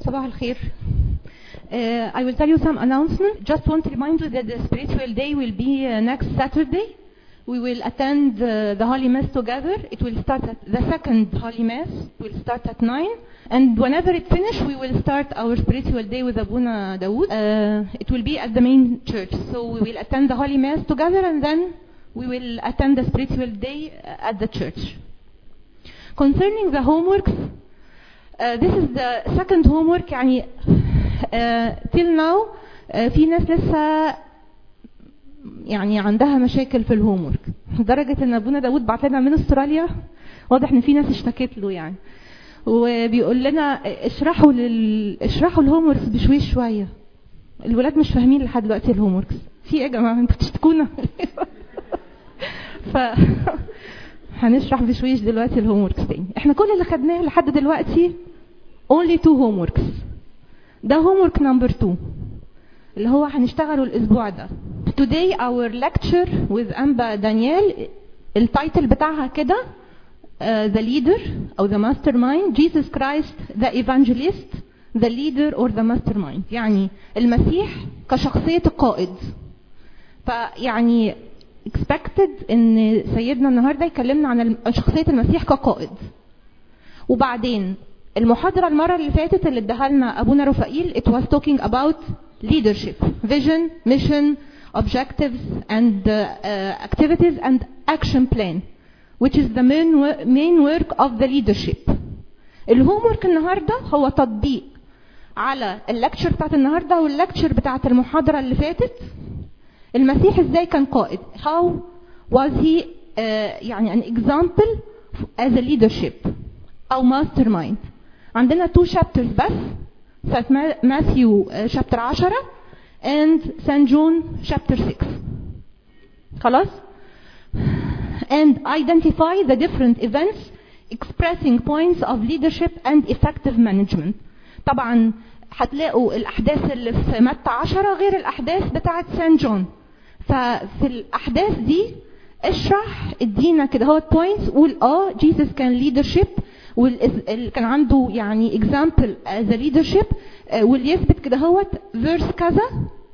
صباح الخير. Uh, I will tell you some announcement. Just want to remind you that the spiritual day will be uh, next Saturday. We will attend uh, the Holy Mass together. It will start at the second Holy Mass. will start at 9. And whenever it finishes, we will start our spiritual day with Abuna Dawood. Uh, it will be at the main church. So we will attend the Holy Mass together and then we will attend the spiritual day uh, at the church. Concerning the homeworks, uh, this is the second homework يعني uh, till now uh, في ناس لسه يعني عندها مشاكل في الهومورك لدرجة ان ابونا داود بعت لنا من استراليا واضح ان في ناس اشتكت له يعني وبيقول لنا اشرحوا لل... اشرحوا الهوموركس بشويش شوية الولاد مش فاهمين لحد دلوقتي الهوموركس في ايه يا جماعة انتوا بتشتكونا ف هنشرح بشويش دلوقتي الهوموركس تاني احنا كل اللي خدناه لحد دلوقتي only two homeworks ده homework number two اللي هو هنشتغله الاسبوع ده today our lecture with أنبا دانيال التايتل بتاعها كده uh, the leader أو the mastermind Jesus Christ the evangelist the leader or the mastermind يعني المسيح كشخصية القائد فيعني expected ان سيدنا النهارده يكلمنا عن شخصيه المسيح كقائد وبعدين المحاضره المره اللي فاتت اللي اداها لنا ابونا رفائيل it was talking about leadership vision mission objectives and uh, uh, activities and action plan which is the main, main work of the leadership الهوم ورك النهارده هو تطبيق على اللكتشر بتاعت النهارده واللكتشر بتاعت المحاضره اللي فاتت المسيح ازاي كان قائد how was he uh, يعني an example as a leadership او mastermind عندنا two chapters بس St. Matthew uh, chapter 10 and St. John chapter 6 خلاص and identify the different events expressing points of leadership and effective management طبعا هتلاقوا الاحداث اللي في متى 10 غير الاحداث بتاعه سان جون ففي الاحداث دي اشرح ادينا كده هو بوينتس قول اه جيسس كان ليدرشيب كان عنده يعني اكزامبل از ليدرشيب واللي يثبت كده هو فيرس كذا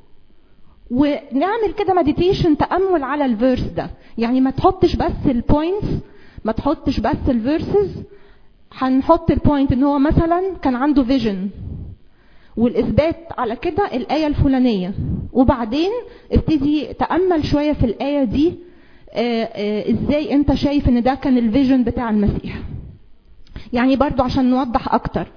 ونعمل كده مديتيشن تامل على الفيرس ده يعني ما تحطش بس البوينتس ما تحطش بس الفيرسز هنحط البوينت ان هو مثلا كان عنده فيجن والاثبات على كده الايه الفلانيه وبعدين ابتدي تامل شويه في الايه دي آآ آآ ازاي انت شايف ان ده كان الفيجن بتاع المسيح يعني برضو عشان نوضح اكتر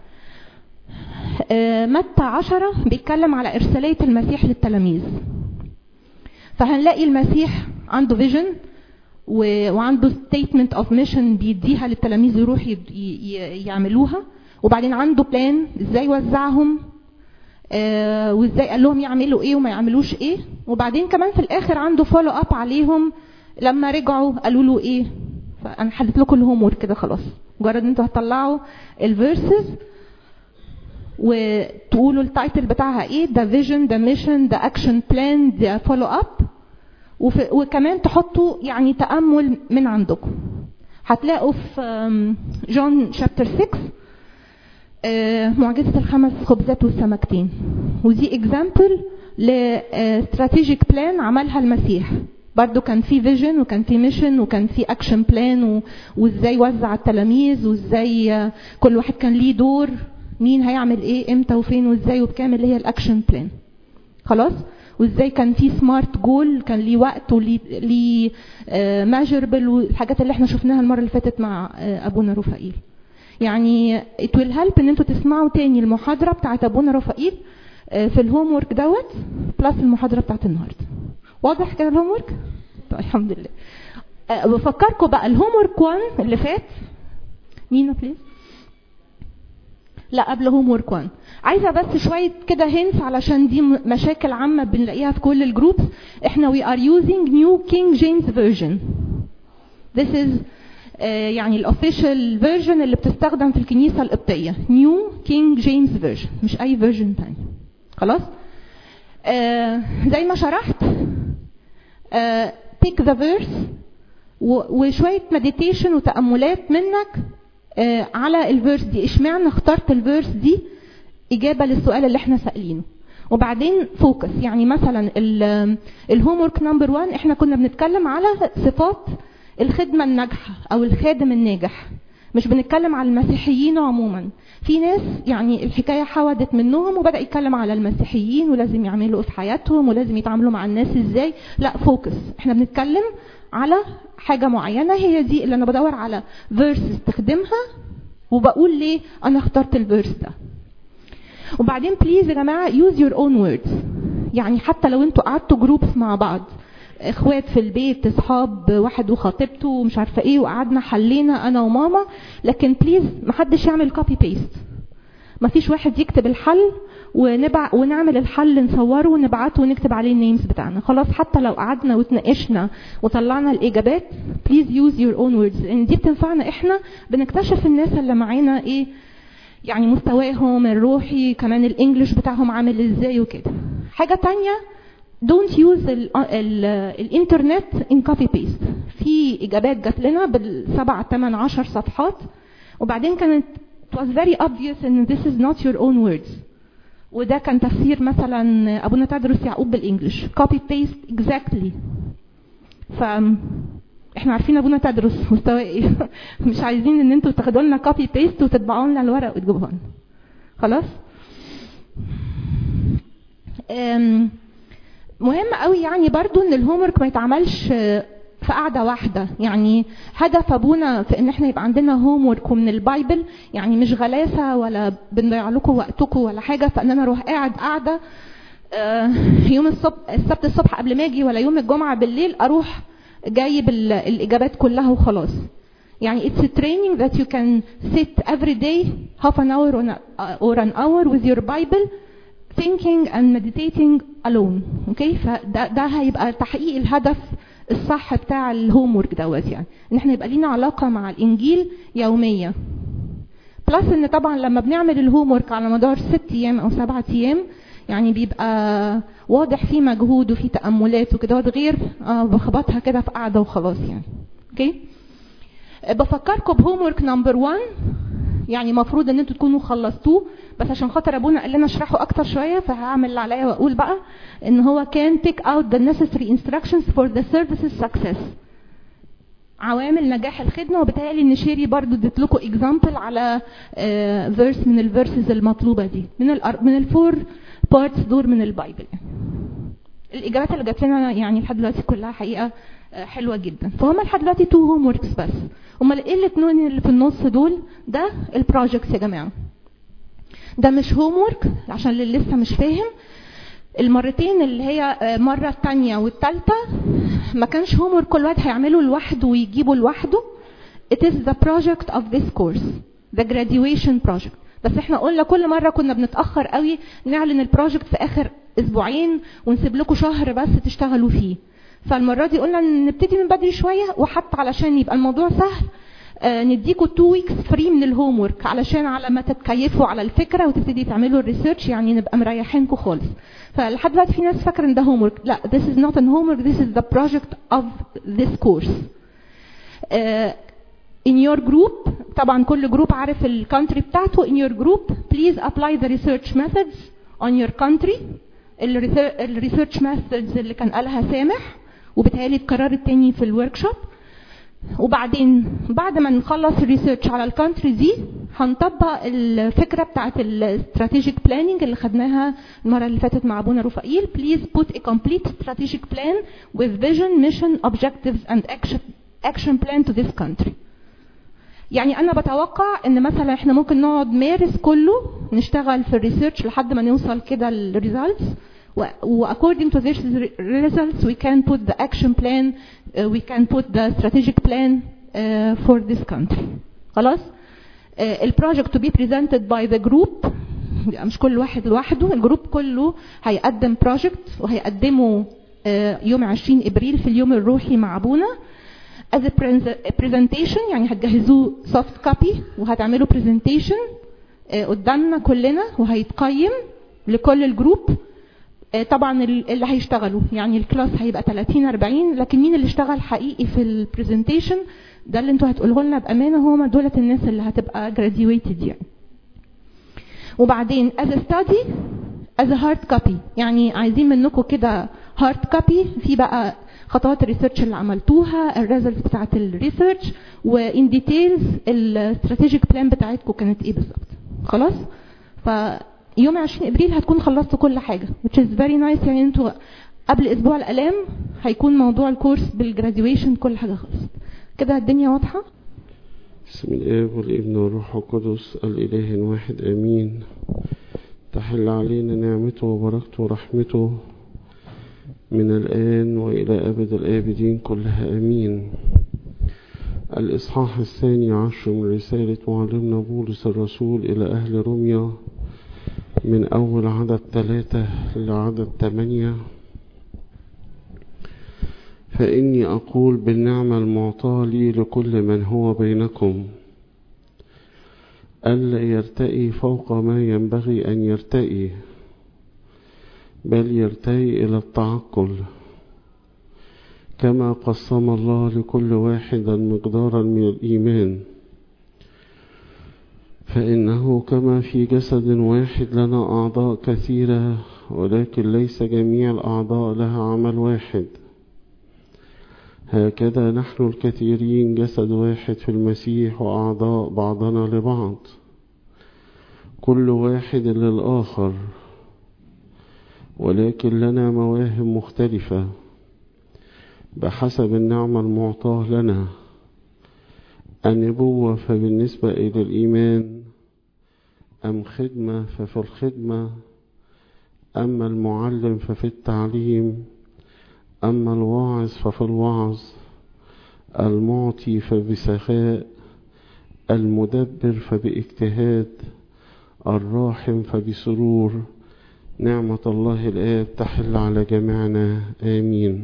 متى عشرة بيتكلم على إرسالية المسيح للتلاميذ فهنلاقي المسيح عنده فيجن وعنده ستيتمنت اوف ميشن بيديها للتلاميذ يروح يعملوها وبعدين عنده بلان ازاي يوزعهم آه وازاي قال لهم يعملوا ايه وما يعملوش ايه وبعدين كمان في الاخر عنده فولو اب عليهم لما رجعوا قالوا له ايه فانا حددت لكم الهوم ورك كده خلاص مجرد ان انتوا هتطلعوا الفيرسز وتقولوا التايتل بتاعها ايه ده فيجن ده ميشن ده اكشن بلان ده فولو اب وكمان تحطوا يعني تامل من عندكم هتلاقوا في جون شابتر 6 معجزة الخمس خبزات والسمكتين ودي اكزامبل لاستراتيجيك بلان عملها المسيح برضو كان في فيجن وكان في ميشن وكان في اكشن بلان وازاي وزع التلاميذ وازاي كل واحد كان ليه دور مين هيعمل ايه امتى وفين وازاي وبكام اللي هي الاكشن بلان خلاص وازاي كان في سمارت جول كان ليه وقت وليه ليه ماجربل والحاجات اللي احنا شفناها المره اللي فاتت مع ابونا رفائيل يعني it will help ان انتوا تسمعوا تاني المحاضره بتاعت ابونا رفائيل في الهوم ورك دوت بلس المحاضره بتاعت النهارده واضح كده الهوم ورك طيب الحمد لله بفكركم بقى الهوم ورك 1 اللي فات مين بليز لا قبل هوم ورك 1 عايزه بس شويه كده هنس علشان دي مشاكل عامه بنلاقيها في كل الجروبس احنا we are using new King James version this is uh, يعني الاوفيشال فيرجن اللي بتستخدم في الكنيسه القبطيه نيو كينج جيمس فيرجن مش اي فيرجن تاني خلاص آه زي ما شرحت آه take the verse وشويه مديتيشن وتاملات منك آه على الفيرس دي اشمعنى اخترت الفيرس دي اجابه للسؤال اللي احنا سالينه وبعدين فوكس يعني مثلا الهوم ورك نمبر 1 احنا كنا بنتكلم على صفات الخدمه الناجحه او الخادم الناجح مش بنتكلم على المسيحيين عموما في ناس يعني الحكايه حودت منهم وبدا يتكلم على المسيحيين ولازم يعملوا في حياتهم ولازم يتعاملوا مع الناس ازاي لا فوكس احنا بنتكلم على حاجه معينه هي دي اللي انا بدور على فيرس استخدمها وبقول ليه انا اخترت الفيرس ده وبعدين بليز يا جماعه يوز يور اون ووردز يعني حتى لو انتوا قعدتوا جروبس مع بعض اخوات في البيت اصحاب واحد وخطيبته ومش عارفه ايه وقعدنا حلينا انا وماما لكن بليز محدش يعمل كوبي بيست مفيش واحد يكتب الحل ونبع ونعمل الحل نصوره ونبعته ونكتب عليه النيمز بتاعنا خلاص حتى لو قعدنا وتناقشنا وطلعنا الاجابات بليز يوز يور اون ووردز لان دي بتنفعنا احنا بنكتشف الناس اللي معانا ايه يعني مستواهم الروحي كمان الانجليش بتاعهم عامل ازاي وكده حاجه تانية don't use ال ال الانترنت in copy paste في اجابات جات لنا بالسبع ثمان عشر صفحات وبعدين كانت it was very obvious ان this is not your own words وده كان تفسير مثلا ابونا تدرس يعقوب بالانجلش copy paste exactly ف احنا عارفين ابونا تدرس مستوى ايه مش عايزين ان انتوا تاخدوا لنا كوبي بيست وتطبعوا لنا الورق وتجيبوها لنا خلاص مهم قوي يعني برضو ان الهومورك ما يتعملش في قعدة واحدة يعني هدف ابونا في ان احنا يبقى عندنا هوم ورك من البايبل يعني مش غلاسة ولا بنضيع لكم وقتكم ولا حاجة فان انا اروح قاعد قاعدة يوم الصبح السبت الصبح قبل ما اجي ولا يوم الجمعة بالليل اروح جايب الاجابات كلها وخلاص يعني it's a training that you can sit every day half an hour or an hour with your bible thinking and meditating alone اوكي okay? فده ده هيبقى تحقيق الهدف الصح بتاع الهوم ورك دوت يعني ان احنا يبقى لينا علاقه مع الانجيل يوميه بلس ان طبعا لما بنعمل الهوم ورك على مدار ست ايام او سبعة ايام يعني بيبقى واضح فيه مجهود وفيه تاملات وكده غير آه بخبطها كده في قعده وخلاص يعني اوكي okay? بفكركم بهوم ورك نمبر 1 يعني المفروض ان انتوا تكونوا خلصتوه بس عشان خاطر ابونا قال لنا اشرحه اكتر شويه فهعمل اللي عليا واقول بقى ان هو كان pick out the necessary instructions for the services success عوامل نجاح الخدمه وبالتالي ان شيري برضو اديت لكم اكزامبل على فيرس من الفيرسز المطلوبه دي من ال من الفور بارتس دول من البايبل الاجابات اللي جات لنا يعني لحد دلوقتي كلها حقيقه حلوه جدا فهم لحد دلوقتي تو هوم وركس بس امال ايه الاثنين اللي في النص دول ده البروجكتس يا جماعه ده مش هوم ورك عشان اللي لسه مش فاهم المرتين اللي هي مرة الثانية والثالثة ما كانش هوم ورك كل واحد هيعمله لوحده ويجيبه لوحده it is the project of this course the graduation project بس احنا قلنا كل مرة كنا بنتأخر قوي نعلن البروجكت في آخر أسبوعين ونسيب لكم شهر بس تشتغلوا فيه فالمرة دي قلنا نبتدي من بدري شوية وحتى علشان يبقى الموضوع سهل آه نديكوا 2 ويكس فري من الهوم ورك علشان على ما تتكيفوا على الفكره وتبتدي تعملوا الريسيرش يعني نبقى مريحينكم خالص فلحد دلوقتي في ناس فاكره ان ده هوم ورك لا this is not a homework this is the project of this course uh, in your group طبعا كل جروب عارف الكونتري بتاعته in your group please apply the research methods on your country الريسيرش methods اللي كان قالها سامح وبالتالي اتكررت تاني في الورك شوب وبعدين بعد ما نخلص الريسيرش على الكونتري دي هنطبق الفكره بتاعت الاستراتيجيك بلاننج اللي خدناها المره اللي فاتت مع ابونا رفائيل بليز put a complete strategic plan with vision mission objectives and action action plan to this country يعني انا بتوقع ان مثلا احنا ممكن نقعد مارس كله نشتغل في الريسيرش لحد ما نوصل كده للريزلتس و according to these results we can put the action plan uh, we can put the strategic plan uh, for this country خلاص uh, البروجكت to be presented by the group مش كل واحد لوحده الجروب كله هيقدم بروجكت وهيقدمه uh, يوم 20 ابريل في اليوم الروحي مع ابونا as a presentation يعني هتجهزوه soft copy وهتعملوا presentation uh, قدامنا كلنا وهيتقيم لكل الجروب طبعا اللي هيشتغلوا يعني الكلاس هيبقى 30 40 لكن مين اللي اشتغل حقيقي في البرزنتيشن ده اللي انتوا هتقولوه لنا بامانه هم دولت الناس اللي هتبقى graduated يعني وبعدين as a study as a hard copy يعني عايزين منكم كده hard copy في بقى خطوات الريسيرش اللي عملتوها الريزلتس بتاعت الريسيرش وان ديتيلز الاستراتيجيك بلان بتاعتكم كانت ايه بالظبط خلاص فيوم 20 ابريل هتكون خلصتوا كل حاجه which is very nice يعني انتوا قبل اسبوع الالام هيكون موضوع الكورس بالجراديويشن كل حاجه خلصت كده الدنيا واضحه بسم الآب والابن والروح القدس الإله واحد آمين تحل علينا نعمته وبركته ورحمته من الآن وإلى أبد الآبدين كلها آمين الإصحاح الثاني عشر من رسالة معلمنا بولس الرسول إلى أهل روميا من أول عدد ثلاثة لعدد ثمانية فإني أقول بالنعمة المعطاة لي لكل من هو بينكم ألا يرتئي فوق ما ينبغي أن يرتئي بل يرتئي إلى التعقل كما قسم الله لكل واحد مقدارا من الإيمان فإنه كما في جسد واحد لنا أعضاء كثيرة ولكن ليس جميع الأعضاء لها عمل واحد هكذا نحن الكثيرين جسد واحد في المسيح وأعضاء بعضنا لبعض كل واحد للآخر ولكن لنا مواهب مختلفة بحسب النعمة المعطاة لنا النبوة فبالنسبة إلى الإيمان أم خدمة ففي الخدمة أما المعلم ففي التعليم أما الواعظ ففي الوعظ المعطي فبسخاء المدبر فباجتهاد الراحم فبسرور نعمة الله الآب تحل على جميعنا آمين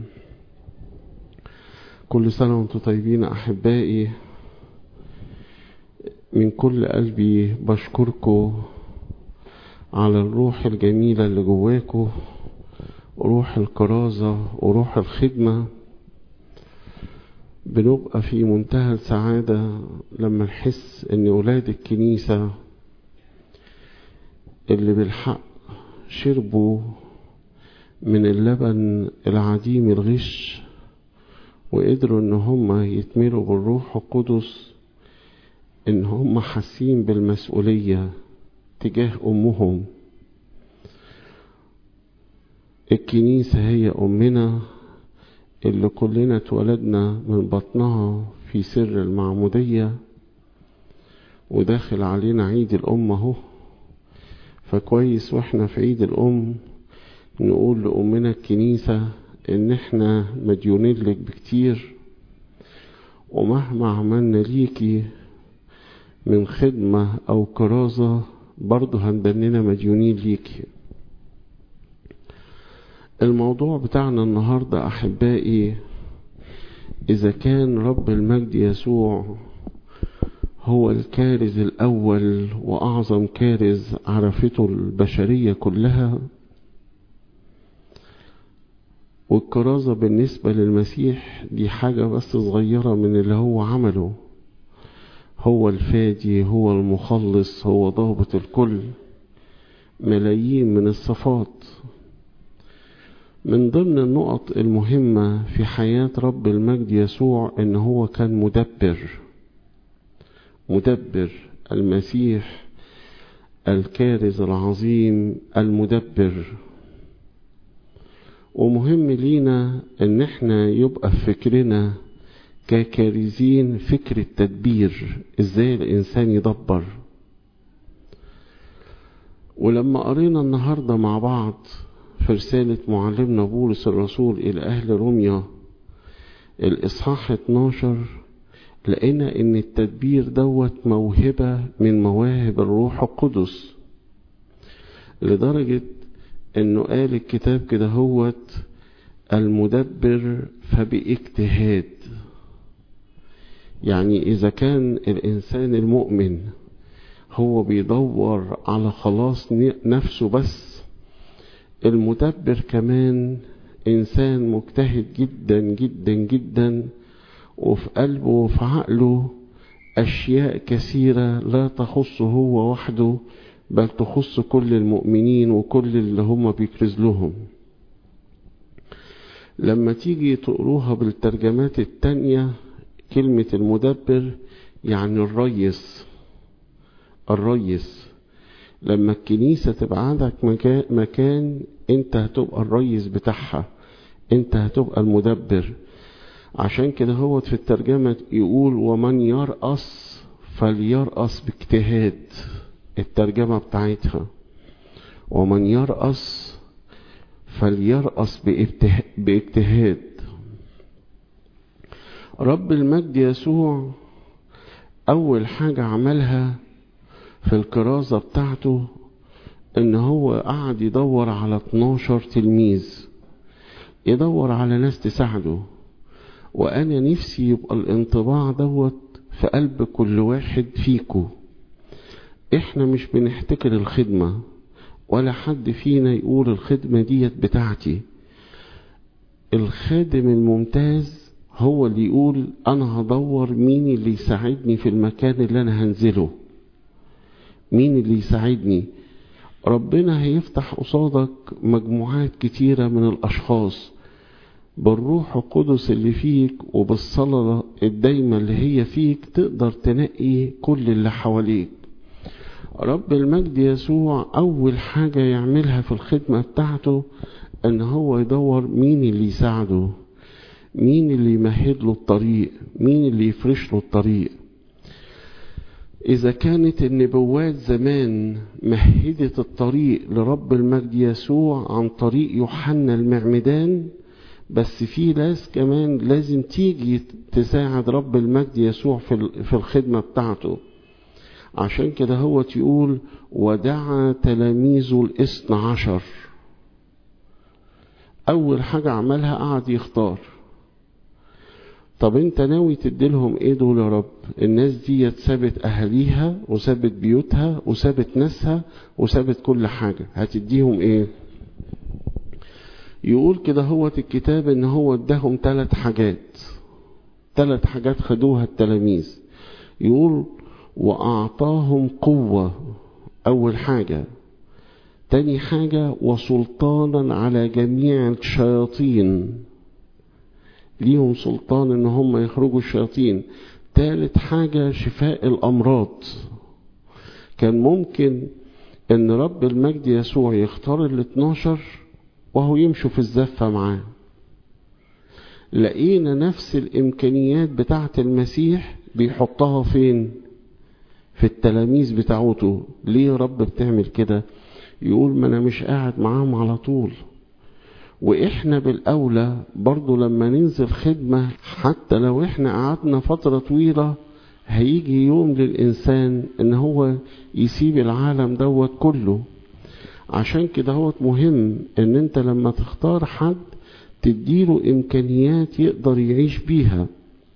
كل سنة وانتم طيبين أحبائي من كل قلبي بشكركم على الروح الجميلة اللي جواكم روح الكرازة وروح الخدمة بنبقى في منتهى السعادة لما نحس ان ولاد الكنيسة اللي بالحق شربوا من اللبن العديم الغش وقدروا ان هم يتملوا بالروح القدس ان هم حاسين بالمسؤولية تجاه امهم الكنيسة هي أمنا اللي كلنا اتولدنا من بطنها في سر المعمودية وداخل علينا عيد الأم اهو فكويس واحنا في عيد الأم نقول لأمنا الكنيسة إن احنا مديونين لك بكتير ومهما عملنا ليكي من خدمة أو كرازة برضه هندننا مديونين ليكي الموضوع بتاعنا النهاردة أحبائي إذا كان رب المجد يسوع هو الكارز الأول وأعظم كارز عرفته البشرية كلها والكرازة بالنسبة للمسيح دي حاجة بس صغيرة من اللي هو عمله هو الفادي هو المخلص هو ضابط الكل ملايين من الصفات من ضمن النقط المهمة في حياة رب المجد يسوع ان هو كان مدبر مدبر المسيح الكارز العظيم المدبر ومهم لينا ان احنا يبقى في فكرنا ككارزين فكر التدبير ازاي الانسان يدبر ولما قرينا النهاردة مع بعض في رسالة معلمنا بولس الرسول إلى أهل روميا الإصحاح 12 لقينا إن التدبير دوت موهبة من مواهب الروح القدس لدرجة إنه قال الكتاب كده هوت المدبر فباجتهاد يعني إذا كان الإنسان المؤمن هو بيدور على خلاص نفسه بس المدبر كمان إنسان مجتهد جدا جدا جدا وفي قلبه وفي عقله أشياء كثيرة لا تخصه هو وحده بل تخص كل المؤمنين وكل اللي هم بيكرز لهم لما تيجي تقروها بالترجمات التانية كلمة المدبر يعني الريس الريس لما الكنيسة تبقى عندك مكان, مكان انت هتبقى الريس بتاعها انت هتبقى المدبر عشان كده هو في الترجمة يقول ومن يرأس فليرأس باجتهاد الترجمة بتاعتها ومن يرأس فليرأس باجتهاد رب المجد يسوع أول حاجة عملها في الكرازة بتاعته إن هو قعد يدور على 12 تلميذ يدور على ناس تساعده وأنا نفسي يبقى الانطباع دوت في قلب كل واحد فيكو احنا مش بنحتكر الخدمة ولا حد فينا يقول الخدمة ديت بتاعتي الخادم الممتاز هو اللي يقول انا هدور مين اللي يساعدني في المكان اللي انا هنزله مين اللي يساعدني ربنا هيفتح قصادك مجموعات كتيرة من الاشخاص بالروح القدس اللي فيك وبالصلاة الدايمة اللي هي فيك تقدر تنقي كل اللي حواليك رب المجد يسوع أول حاجة يعملها في الخدمة بتاعته إن هو يدور مين اللي يساعده مين اللي يمهد له الطريق مين اللي يفرش له الطريق إذا كانت النبوات زمان مهدت الطريق لرب المجد يسوع عن طريق يوحنا المعمدان بس في ناس كمان لازم تيجي تساعد رب المجد يسوع في الخدمة بتاعته عشان كده هو تقول ودعا تلاميذه الاثنى عشر أول حاجة عملها قعد يختار طب انت ناوي تديلهم ايه دول يا رب الناس دي سابت اهاليها وسابت بيوتها وسابت ناسها وسابت كل حاجة هتديهم ايه يقول كده هو الكتاب ان هو اداهم ثلاث حاجات ثلاث حاجات خدوها التلاميذ يقول واعطاهم قوة اول حاجة تاني حاجة وسلطانا على جميع الشياطين ليهم سلطان ان هم يخرجوا الشياطين تالت حاجة شفاء الامراض كان ممكن ان رب المجد يسوع يختار الاتناشر وهو يمشوا في الزفة معاه لقينا نفس الامكانيات بتاعة المسيح بيحطها فين في التلاميذ بتاعته ليه يا رب بتعمل كده يقول ما انا مش قاعد معاهم على طول واحنا بالاولى برضو لما ننزل خدمة حتى لو احنا قعدنا فترة طويلة هيجي يوم للانسان ان هو يسيب العالم دوت كله عشان كده هو مهم ان انت لما تختار حد تديله امكانيات يقدر يعيش بيها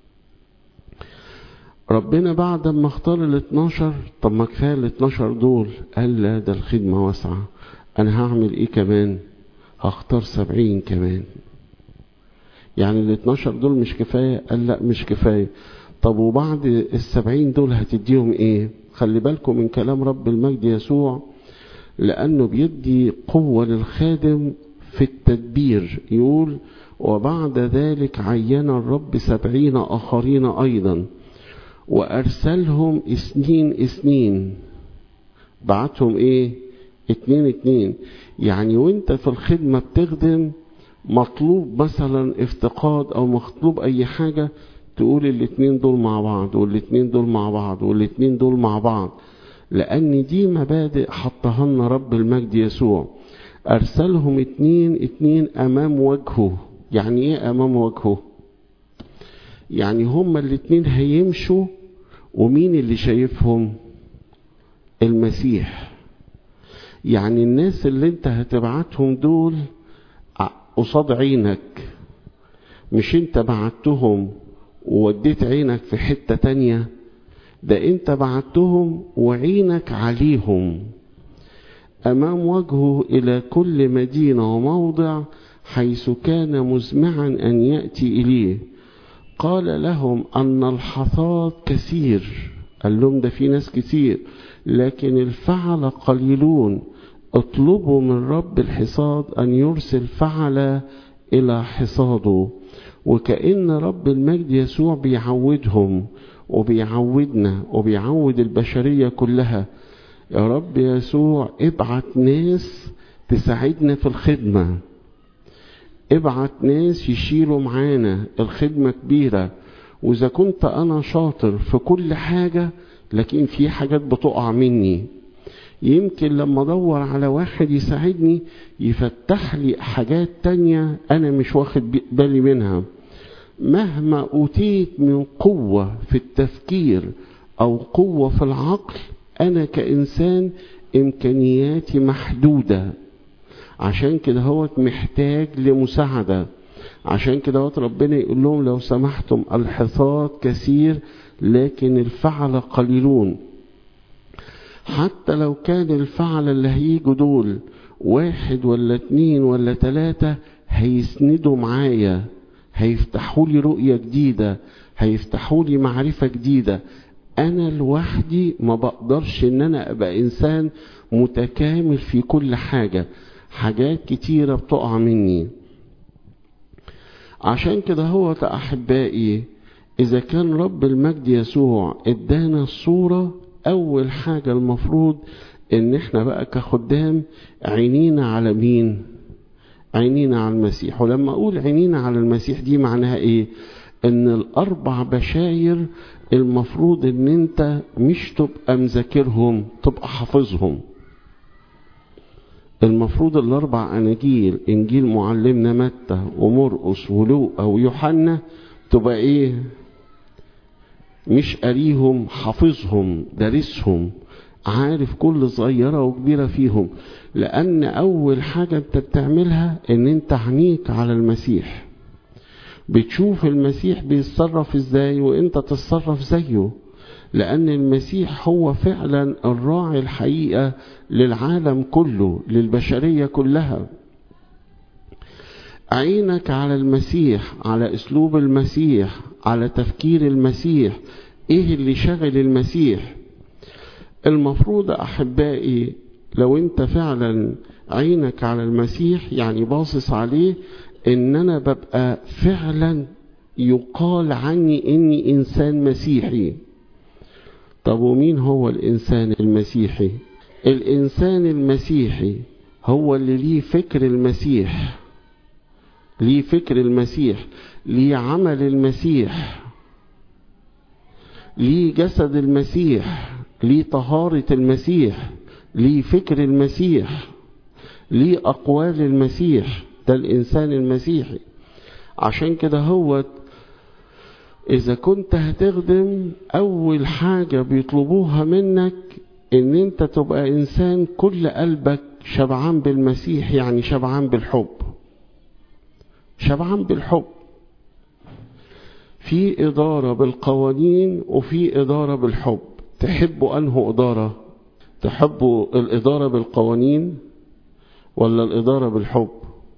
ربنا بعد ما اختار ال 12 طب ما كفايه ال 12 دول قال لا ده الخدمه واسعه انا هعمل ايه كمان هختار سبعين كمان يعني ال 12 دول مش كفايه قال لا مش كفايه طب وبعد السبعين دول هتديهم ايه خلي بالكم من كلام رب المجد يسوع لانه بيدي قوه للخادم في التدبير يقول وبعد ذلك عين الرب سبعين اخرين ايضا وارسلهم اثنين اثنين بعتهم ايه اتنين اتنين يعني وانت في الخدمة بتخدم مطلوب مثلا افتقاد او مطلوب اي حاجة تقول الاتنين دول مع بعض والاتنين دول مع بعض والاتنين دول مع بعض لان دي مبادئ حطها لنا رب المجد يسوع ارسلهم اتنين اتنين امام وجهه يعني ايه امام وجهه يعني هما الاتنين هيمشوا ومين اللي شايفهم المسيح يعني الناس اللي انت هتبعتهم دول قصاد عينك مش انت بعتهم ووديت عينك في حتة تانية ده انت بعتهم وعينك عليهم امام وجهه الى كل مدينة وموضع حيث كان مزمعا ان يأتي اليه قال لهم ان الحصاد كثير قال لهم ده في ناس كتير لكن الفعل قليلون اطلبوا من رب الحصاد أن يرسل فعل إلى حصاده وكأن رب المجد يسوع بيعودهم وبيعودنا وبيعود البشرية كلها يا رب يسوع ابعت ناس تساعدنا في الخدمة ابعت ناس يشيلوا معانا الخدمة كبيرة وإذا كنت أنا شاطر في كل حاجة لكن في حاجات بتقع مني يمكن لما ادور على واحد يساعدني يفتح لي حاجات تانية انا مش واخد بالي منها مهما اوتيت من قوة في التفكير او قوة في العقل انا كانسان امكانياتي محدودة عشان كده هو محتاج لمساعدة عشان كده هو ربنا يقول لهم لو سمحتم الحصاد كثير لكن الفعل قليلون حتى لو كان الفعل اللي هيجوا دول واحد ولا اتنين ولا تلاتة هيسندوا معايا هيفتحوا لي رؤية جديدة هيفتحوا لي معرفة جديدة انا لوحدي ما بقدرش ان انا ابقى انسان متكامل في كل حاجة حاجات كتيرة بتقع مني عشان كده هو احبائي اذا كان رب المجد يسوع ادانا الصورة اول حاجة المفروض ان احنا بقى كخدام عينينا على مين عينينا على المسيح ولما اقول عينينا على المسيح دي معناها ايه ان الاربع بشاير المفروض ان انت مش تبقى مذاكرهم تبقى حافظهم المفروض الاربع اناجيل انجيل معلمنا متى ومرقس ولوقا ويوحنا تبقى ايه مش قاريهم حافظهم دارسهم عارف كل صغيرة وكبيرة فيهم لأن أول حاجة أنت بتعملها إن أنت عينيك على المسيح بتشوف المسيح بيتصرف إزاي وأنت تتصرف زيه لأن المسيح هو فعلا الراعي الحقيقة للعالم كله للبشرية كلها عينك على المسيح على اسلوب المسيح على تفكير المسيح ايه اللي شغل المسيح المفروض احبائي لو انت فعلا عينك على المسيح يعني باصص عليه ان انا ببقى فعلا يقال عني اني انسان مسيحي طب ومين هو الانسان المسيحي الانسان المسيحي هو اللي ليه فكر المسيح ليه فكر المسيح ليه عمل المسيح ليه جسد المسيح ليه طهارة المسيح ليه فكر المسيح ليه أقوال المسيح ده الإنسان المسيحي عشان كده هو إذا كنت هتخدم أول حاجة بيطلبوها منك إن أنت تبقى إنسان كل قلبك شبعان بالمسيح يعني شبعان بالحب شبعان بالحب في إدارة بالقوانين وفي إدارة بالحب تحبوا أنه إدارة تحبوا الإدارة بالقوانين ولا الإدارة بالحب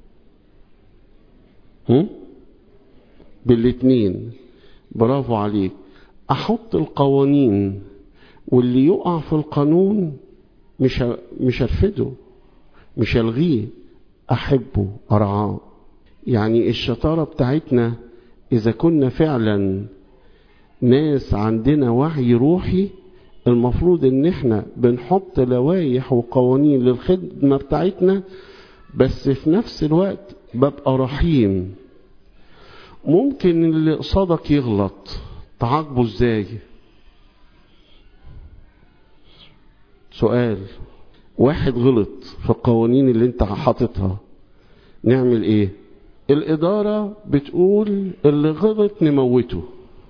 هم؟ بالاتنين برافو عليك أحط القوانين واللي يقع في القانون مش مش هرفده مش هلغيه أحبه أرعاه يعني الشطارة بتاعتنا إذا كنا فعلا ناس عندنا وعي روحي المفروض ان احنا بنحط لوائح وقوانين للخدمة بتاعتنا بس في نفس الوقت ببقى رحيم ممكن اللي قصادك يغلط تعاقبه ازاي سؤال واحد غلط في القوانين اللي انت حاططها نعمل ايه الإدارة بتقول اللي غلط نموته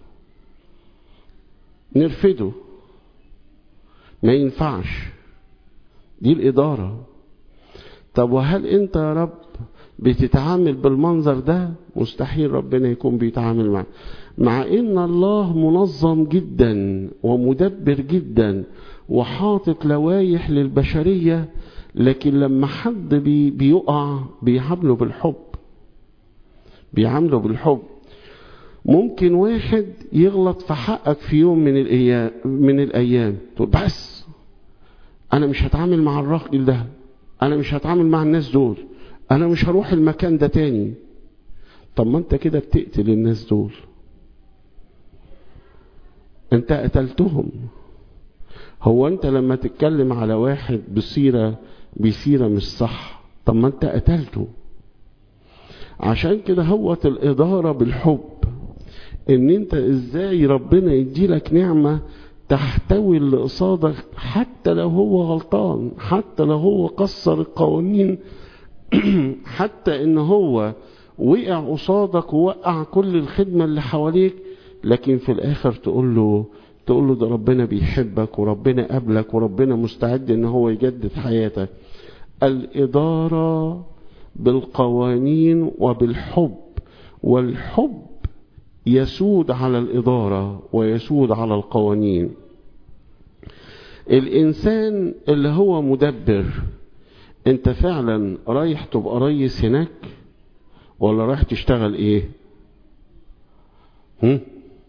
نرفده ما ينفعش دي الإدارة طب وهل أنت يا رب بتتعامل بالمنظر ده مستحيل ربنا يكون بيتعامل معه مع ان الله منظم جدا ومدبر جدا وحاطط لوائح للبشرية لكن لما حد بي بيقع بيعامله بالحب بيعامله بالحب ممكن واحد يغلط في حقك في يوم من الايام من الايام تقول بس انا مش هتعامل مع الراجل ده انا مش هتعامل مع الناس دول انا مش هروح المكان ده تاني طب ما انت كده بتقتل الناس دول انت قتلتهم هو انت لما تتكلم على واحد بصيرة بسيرة مش صح طب ما انت قتلته عشان كده هوت الإدارة بالحب ان انت ازاي ربنا يديلك نعمة تحتوي اللي قصادك حتى لو هو غلطان حتى لو هو كسر القوانين حتى ان هو وقع قصادك ووقع كل الخدمة اللي حواليك لكن في الاخر تقول له تقول له ده ربنا بيحبك وربنا قبلك وربنا مستعد ان هو يجدد حياتك الادارة بالقوانين وبالحب والحب يسود على الإدارة ويسود على القوانين الإنسان اللي هو مدبر أنت فعلا رايح تبقى ريس هناك ولا رايح تشتغل إيه هم؟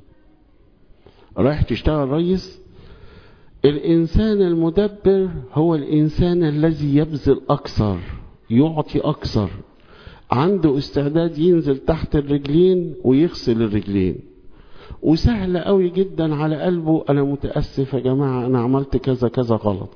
رايح تشتغل ريس الإنسان المدبر هو الإنسان الذي يبذل أكثر يعطي أكثر عنده استعداد ينزل تحت الرجلين ويغسل الرجلين وسهل قوي جدا على قلبه انا متاسف يا جماعه انا عملت كذا كذا غلط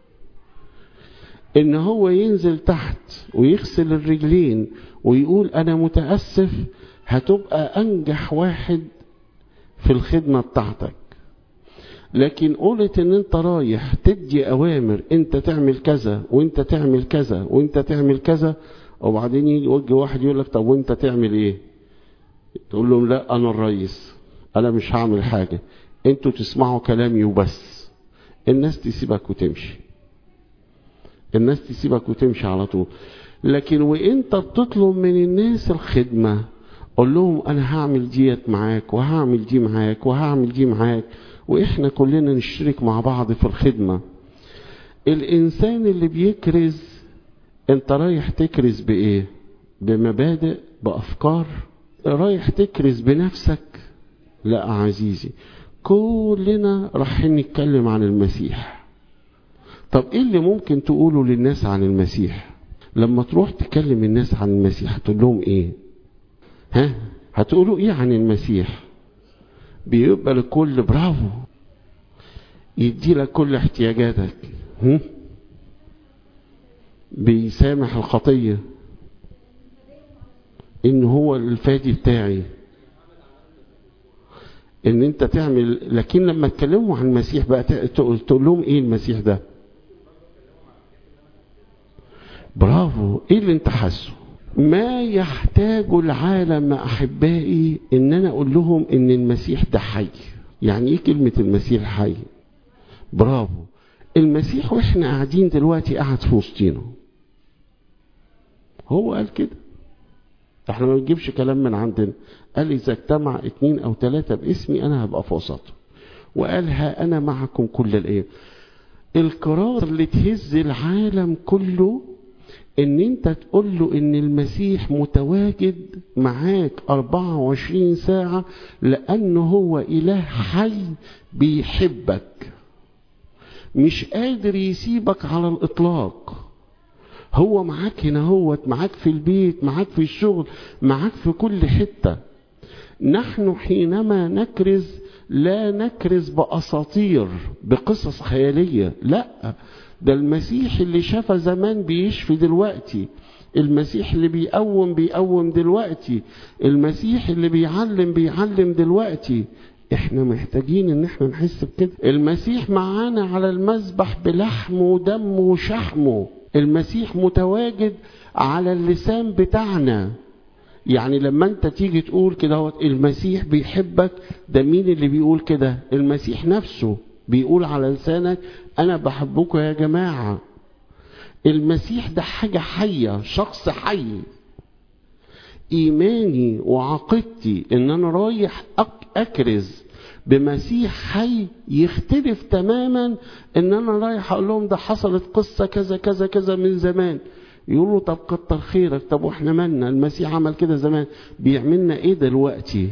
ان هو ينزل تحت ويغسل الرجلين ويقول انا متاسف هتبقى انجح واحد في الخدمه بتاعتك لكن قلت ان انت رايح تدي اوامر انت تعمل كذا وانت تعمل كذا وانت تعمل كذا وبعدين يجي يوجه واحد يقول لك طب وانت تعمل ايه تقول لهم لا انا الرئيس انا مش هعمل حاجة انتوا تسمعوا كلامي وبس الناس تسيبك وتمشي الناس تسيبك وتمشي على طول لكن وانت بتطلب من الناس الخدمة قول لهم انا هعمل ديت معاك وهعمل دي معاك وهعمل دي معاك واحنا كلنا نشترك مع بعض في الخدمة الانسان اللي بيكرز انت رايح تكرز بايه بمبادئ بافكار رايح تكرز بنفسك لا عزيزي كلنا رايحين نتكلم عن المسيح طب ايه اللي ممكن تقوله للناس عن المسيح لما تروح تكلم الناس عن المسيح هتقول لهم ايه ها هتقولوا ايه عن المسيح بيقبل الكل برافو يدي لك كل احتياجاتك هم؟ بيسامح الخطية ان هو الفادي بتاعي ان انت تعمل لكن لما تكلموا عن المسيح بقى تقول لهم ايه المسيح ده برافو ايه اللي انت حاسه ما يحتاج العالم احبائي ان انا اقول لهم ان المسيح ده حي يعني ايه كلمة المسيح حي برافو المسيح واحنا قاعدين دلوقتي قاعد في وسطينا هو قال كده احنا ما بنجيبش كلام من عندنا قال اذا اجتمع اتنين او ثلاثة باسمي انا هبقى في وسطهم وقال ها انا معكم كل الايام القرار اللي تهز العالم كله ان انت تقول له ان المسيح متواجد معاك 24 ساعة لانه هو اله حي بيحبك مش قادر يسيبك على الاطلاق هو معاك هنا هوت معاك في البيت معاك في الشغل معاك في كل حتة نحن حينما نكرز لا نكرز بأساطير بقصص خيالية لا ده المسيح اللي شفى زمان بيشفي دلوقتي المسيح اللي بيقوم بيقوم دلوقتي المسيح اللي بيعلم بيعلم دلوقتي احنا محتاجين ان احنا نحس بكده المسيح معانا على المذبح بلحمه ودمه وشحمه المسيح متواجد على اللسان بتاعنا يعني لما انت تيجي تقول كده المسيح بيحبك ده مين اللي بيقول كده المسيح نفسه بيقول على لسانك انا بحبكم يا جماعة المسيح ده حاجة حية شخص حي ايماني وعقيدتي ان انا رايح اكرز بمسيح حي يختلف تماما ان انا رايح اقول لهم ده حصلت قصة كذا كذا كذا من زمان يقولوا طب كتر خيرك طب واحنا مالنا المسيح عمل كده زمان بيعملنا ايه دلوقتي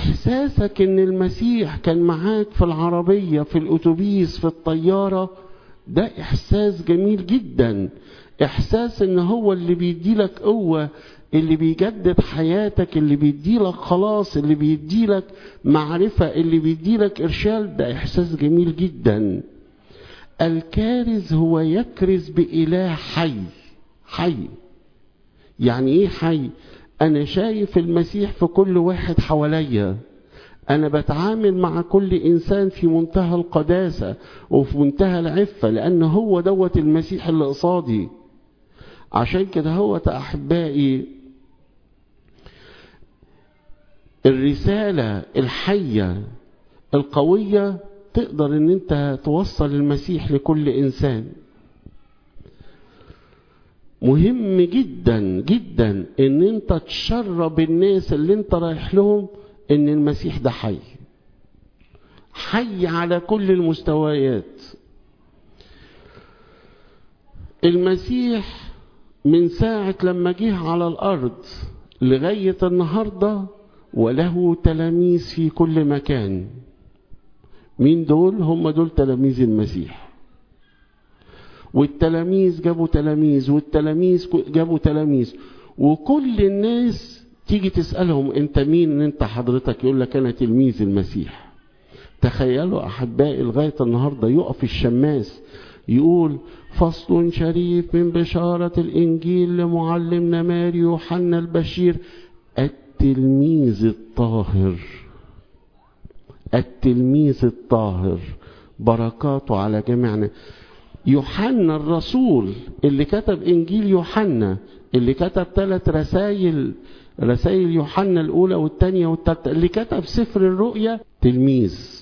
احساسك ان المسيح كان معاك في العربية في الاتوبيس في الطيارة ده احساس جميل جدا احساس ان هو اللي بيديلك قوة اللي بيجدد حياتك اللي بيديلك خلاص اللي بيديلك معرفة اللي بيديلك ارشاد ده احساس جميل جدا الكارز هو يكرز بإله حي حي يعني ايه حي انا شايف المسيح في كل واحد حواليا انا بتعامل مع كل انسان في منتهى القداسة وفي منتهى العفة لان هو دوت المسيح اللي قصادي عشان كده هو احبائي الرسالة الحية القوية تقدر ان انت توصل المسيح لكل انسان مهم جدا جدا ان انت تشرب الناس اللي انت رايح لهم ان المسيح ده حي حي على كل المستويات المسيح من ساعة لما جه على الارض لغاية النهاردة وله تلاميذ في كل مكان مين دول هم دول تلاميذ المسيح والتلاميذ جابوا تلاميذ والتلاميذ جابوا تلاميذ وكل الناس تيجي تسألهم انت مين انت حضرتك يقول لك انا تلميذ المسيح تخيلوا احبائي لغاية النهاردة يقف الشماس يقول فصل شريف من بشارة الانجيل لمعلمنا ماري يوحنا البشير التلميذ الطاهر التلميذ الطاهر بركاته على جميعنا يوحنا الرسول اللي كتب انجيل يوحنا اللي كتب ثلاث رسائل رسائل يوحنا الاولى والثانيه والثالثه اللي كتب سفر الرؤيا تلميذ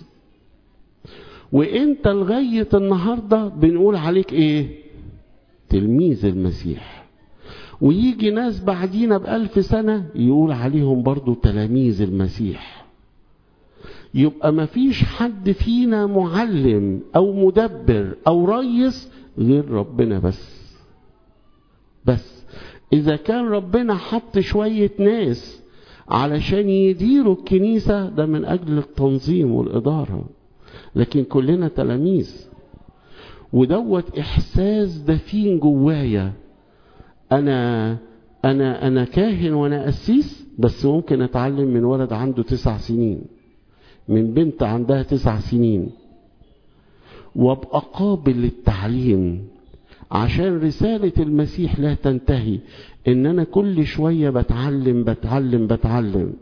وانت لغايه النهارده بنقول عليك ايه تلميذ المسيح ويجي ناس بعدينا بألف سنة يقول عليهم برضو تلاميذ المسيح يبقى ما فيش حد فينا معلم او مدبر او ريس غير ربنا بس بس اذا كان ربنا حط شوية ناس علشان يديروا الكنيسة ده من اجل التنظيم والادارة لكن كلنا تلاميذ ودوت احساس دفين جوايا انا انا انا كاهن وانا قسيس بس ممكن اتعلم من ولد عنده تسع سنين من بنت عندها تسع سنين وابقى قابل للتعليم عشان رسالة المسيح لا تنتهي ان انا كل شوية بتعلم بتعلم بتعلم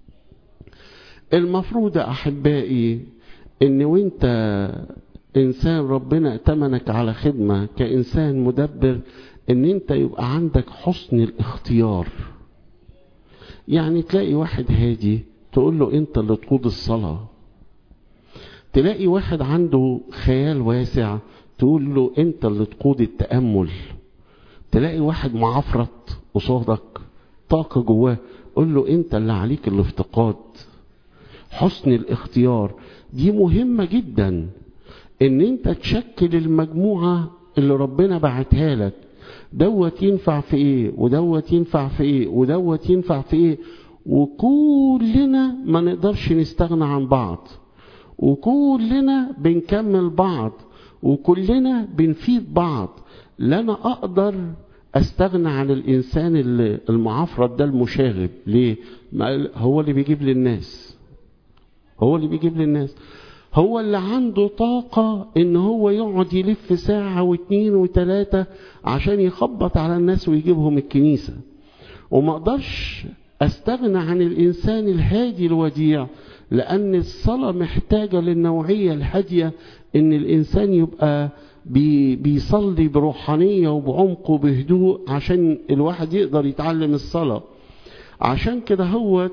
المفروض احبائي ان وانت انسان ربنا ائتمنك على خدمة كانسان مدبر ان انت يبقى عندك حسن الاختيار يعني تلاقي واحد هادي تقول له انت اللي تقود الصلاة تلاقي واحد عنده خيال واسع تقول له انت اللي تقود التأمل تلاقي واحد معفرط قصادك طاقة جواه قول له انت اللي عليك الافتقاد حسن الاختيار دي مهمة جدا ان انت تشكل المجموعة اللي ربنا بعتها لك دوت ينفع في ايه ودوت ينفع في ايه ودوت ينفع في ايه وكلنا ما نقدرش نستغنى عن بعض وكلنا بنكمل بعض وكلنا بنفيد بعض لا انا اقدر استغنى عن الانسان المعفرط ده المشاغب ليه هو اللي بيجيب للناس هو اللي بيجيب للناس هو اللي عنده طاقة ان هو يقعد يلف ساعة واثنين وثلاثة عشان يخبط على الناس ويجيبهم الكنيسة وما اقدرش استغنى عن الانسان الهادي الوديع لان الصلاة محتاجة للنوعية الهادية ان الانسان يبقى بي بيصلي بروحانية وبعمق وبهدوء عشان الواحد يقدر يتعلم الصلاة عشان كده هو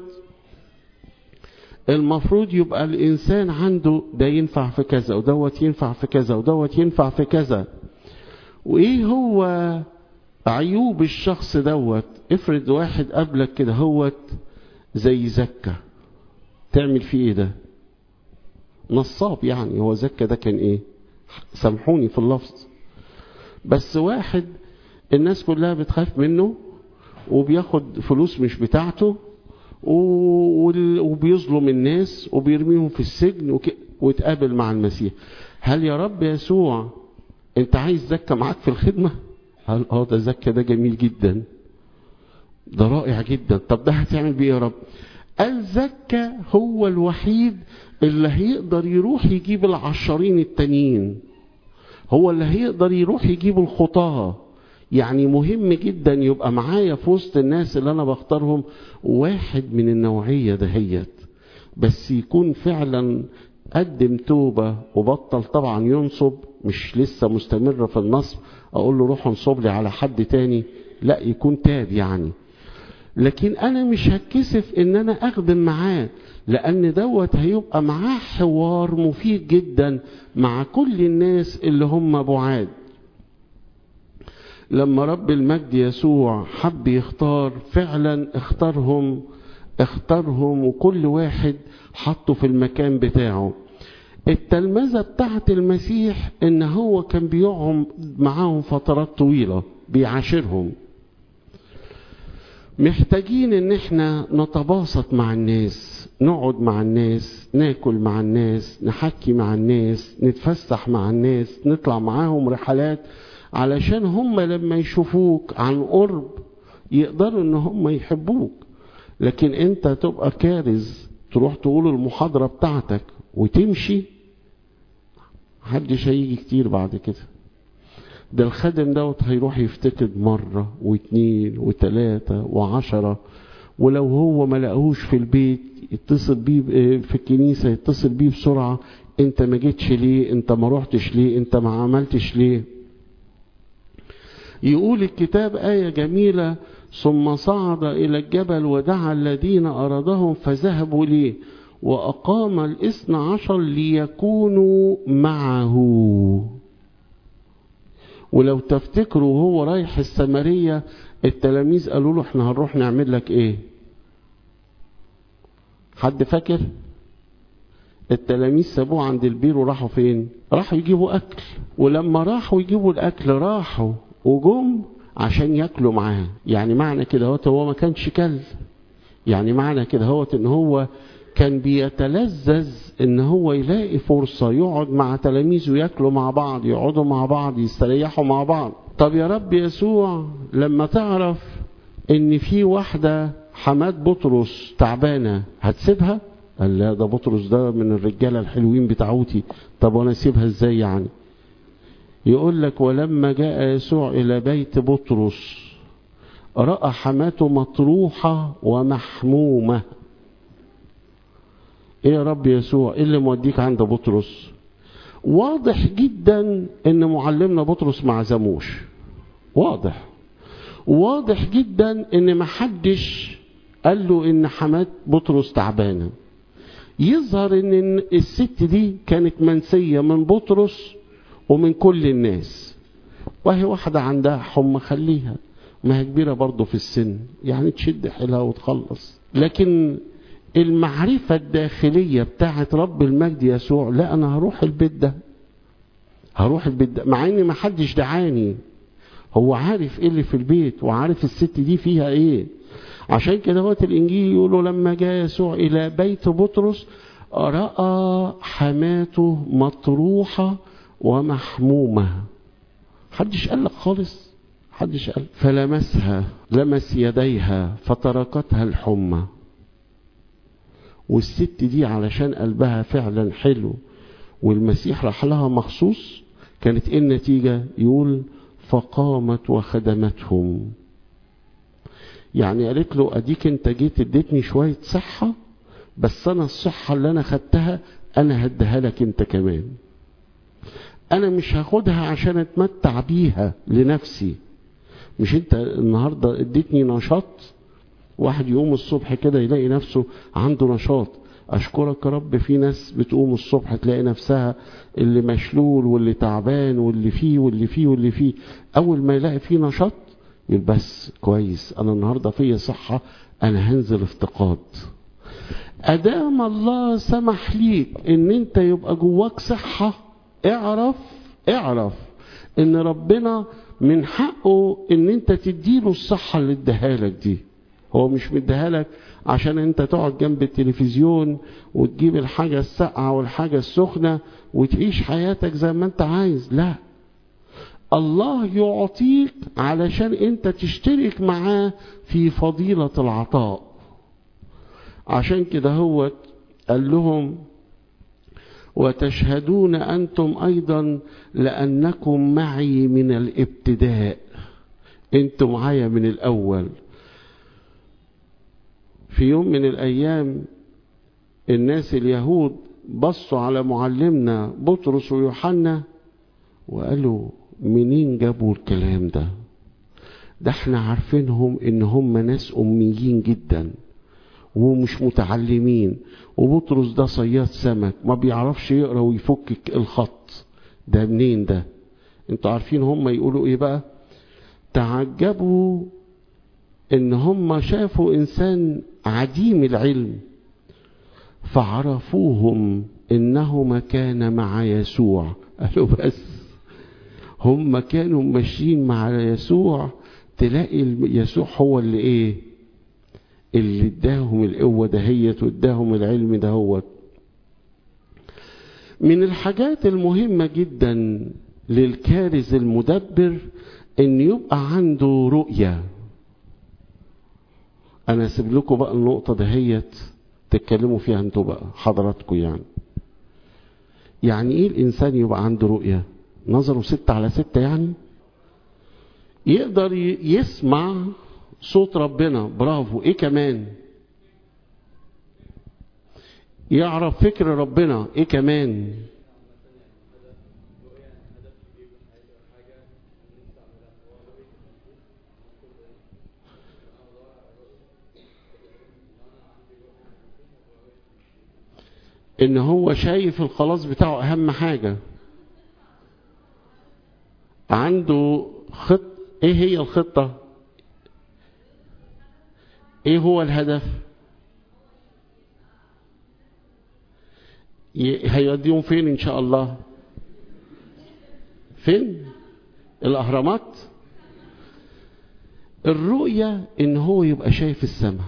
المفروض يبقى الانسان عنده ده ينفع في كذا ودوت ينفع في كذا ودوت ينفع في كذا وايه هو عيوب الشخص دوت افرض واحد قبلك كده هوت زي زكة تعمل فيه ايه ده نصاب يعني هو زكة ده كان ايه سامحوني في اللفظ بس واحد الناس كلها بتخاف منه وبياخد فلوس مش بتاعته وبيظلم الناس وبيرميهم في السجن وتقابل مع المسيح هل يا رب يسوع انت عايز زكا معاك في الخدمة قال اه ده زكا ده جميل جدا ده رائع جدا طب ده هتعمل بيه يا رب قال زكا هو الوحيد اللي هيقدر يروح يجيب العشرين التانيين هو اللي هيقدر يروح يجيب الخطاه يعني مهم جدا يبقى معايا في وسط الناس اللي انا بختارهم واحد من النوعية دهيت بس يكون فعلا قدم توبة وبطل طبعا ينصب مش لسه مستمر في النصب اقول له روح انصب لي على حد تاني لا يكون تاب يعني لكن انا مش هتكسف ان انا اخدم معاه لان دوت هيبقى معاه حوار مفيد جدا مع كل الناس اللي هم بعاد لما رب المجد يسوع حب يختار فعلا اختارهم اختارهم وكل واحد حطه في المكان بتاعه التلمذة بتاعت المسيح ان هو كان بيقعد معاهم فترات طويلة بيعاشرهم محتاجين ان احنا نتباسط مع الناس نقعد مع الناس ناكل مع الناس نحكي مع الناس نتفسح مع الناس نطلع معاهم رحلات علشان هم لما يشوفوك عن قرب يقدروا ان هم يحبوك لكن انت تبقى كارز تروح تقول المحاضرة بتاعتك وتمشي محدش هيجي كتير بعد كده ده الخادم دوت هيروح يفتقد مرة واتنين وتلاتة وعشرة ولو هو ما لقاهوش في البيت يتصل بيه في الكنيسة يتصل بيه بسرعة انت ما جيتش ليه انت ما روحتش ليه انت ما عملتش ليه يقول الكتاب آية جميلة ثم صعد إلى الجبل ودعا الذين أرادهم فذهبوا ليه وأقام الاثنى عشر ليكونوا معه ولو تفتكروا وهو رايح السمرية التلاميذ قالوا له احنا هنروح نعمل لك ايه حد فاكر التلاميذ سابوه عند البير وراحوا فين راحوا يجيبوا اكل ولما راحوا يجيبوا الاكل راحوا وجم عشان ياكلوا معاه يعني معنى كده هوت هو ما كانش كل يعني معنى كده هوت ان هو كان بيتلذذ ان هو يلاقي فرصة يقعد مع تلاميذه ياكلوا مع بعض يقعدوا مع بعض يستريحوا مع بعض طب يا رب يسوع لما تعرف ان في واحدة حماد بطرس تعبانة هتسيبها قال لا ده بطرس ده من الرجالة الحلوين بتاعوتي طب وانا اسيبها ازاي يعني يقول لك ولما جاء يسوع إلى بيت بطرس رأى حماته مطروحة ومحمومة ايه يا رب يسوع ايه اللي موديك عند بطرس واضح جدا ان معلمنا بطرس ما عزموش واضح واضح جدا ان محدش قال له ان حمات بطرس تعبانه يظهر ان الست دي كانت منسيه من بطرس ومن كل الناس وهي واحدة عندها حمى خليها ما هي كبيرة برضه في السن يعني تشد حيلها وتخلص لكن المعرفة الداخلية بتاعت رب المجد يسوع لا أنا هروح البيت ده هروح البيت ده مع إن ما حدش دعاني هو عارف إيه اللي في البيت وعارف الست دي فيها إيه عشان كده وقت الإنجيل يقولوا لما جاء يسوع إلى بيت بطرس رأى حماته مطروحة ومحمومة حدش قال لك خالص حدش قال فلمسها لمس يديها فتركتها الحمى والست دي علشان قلبها فعلا حلو والمسيح راح لها مخصوص كانت ايه النتيجة يقول فقامت وخدمتهم يعني قالت له اديك انت جيت اديتني شوية صحة بس انا الصحة اللي انا خدتها انا هديها لك انت كمان انا مش هاخدها عشان اتمتع بيها لنفسي مش انت النهاردة اديتني نشاط واحد يقوم الصبح كده يلاقي نفسه عنده نشاط اشكرك يا رب في ناس بتقوم الصبح تلاقي نفسها اللي مشلول واللي تعبان واللي فيه واللي فيه واللي فيه اول ما يلاقي فيه نشاط يقول بس كويس انا النهارده فيا صحه انا هنزل افتقاد ادام الله سمح ليك ان انت يبقى جواك صحه اعرف اعرف ان ربنا من حقه ان انت تديله الصحة اللي اداها لك دي هو مش مديها لك عشان انت تقعد جنب التلفزيون وتجيب الحاجة الساقعة والحاجة السخنة وتعيش حياتك زي ما انت عايز لا الله يعطيك علشان انت تشترك معاه في فضيلة العطاء عشان كده هو قال لهم وتشهدون أنتم أيضا لأنكم معي من الابتداء أنتم معايا من الأول في يوم من الأيام الناس اليهود بصوا على معلمنا بطرس ويوحنا وقالوا منين جابوا الكلام ده ده احنا عارفينهم ان هم ناس اميين جدا ومش متعلمين وبطرس ده صياد سمك ما بيعرفش يقرا ويفك الخط ده منين ده انتوا عارفين هم يقولوا ايه بقى تعجبوا ان هم شافوا انسان عديم العلم فعرفوهم انهما كان مع يسوع قالوا بس هم كانوا ماشيين مع يسوع تلاقي يسوع هو اللي ايه اللي اداهم القوه دهيت واداهم العلم دهوت من الحاجات المهمه جدا للكارز المدبر ان يبقى عنده رؤيه انا اسيب لكم بقى النقطه دهيت تتكلموا فيها انتوا بقى حضراتكم يعني يعني ايه الانسان يبقى عنده رؤيه نظره ستة على ستة يعني يقدر يسمع صوت ربنا برافو ايه كمان يعرف فكر ربنا ايه كمان ان هو شايف الخلاص بتاعه اهم حاجة عنده خط ايه هي الخطة ايه هو الهدف هيوديهم فين ان شاء الله فين الاهرامات الرؤية ان هو يبقى شايف السماء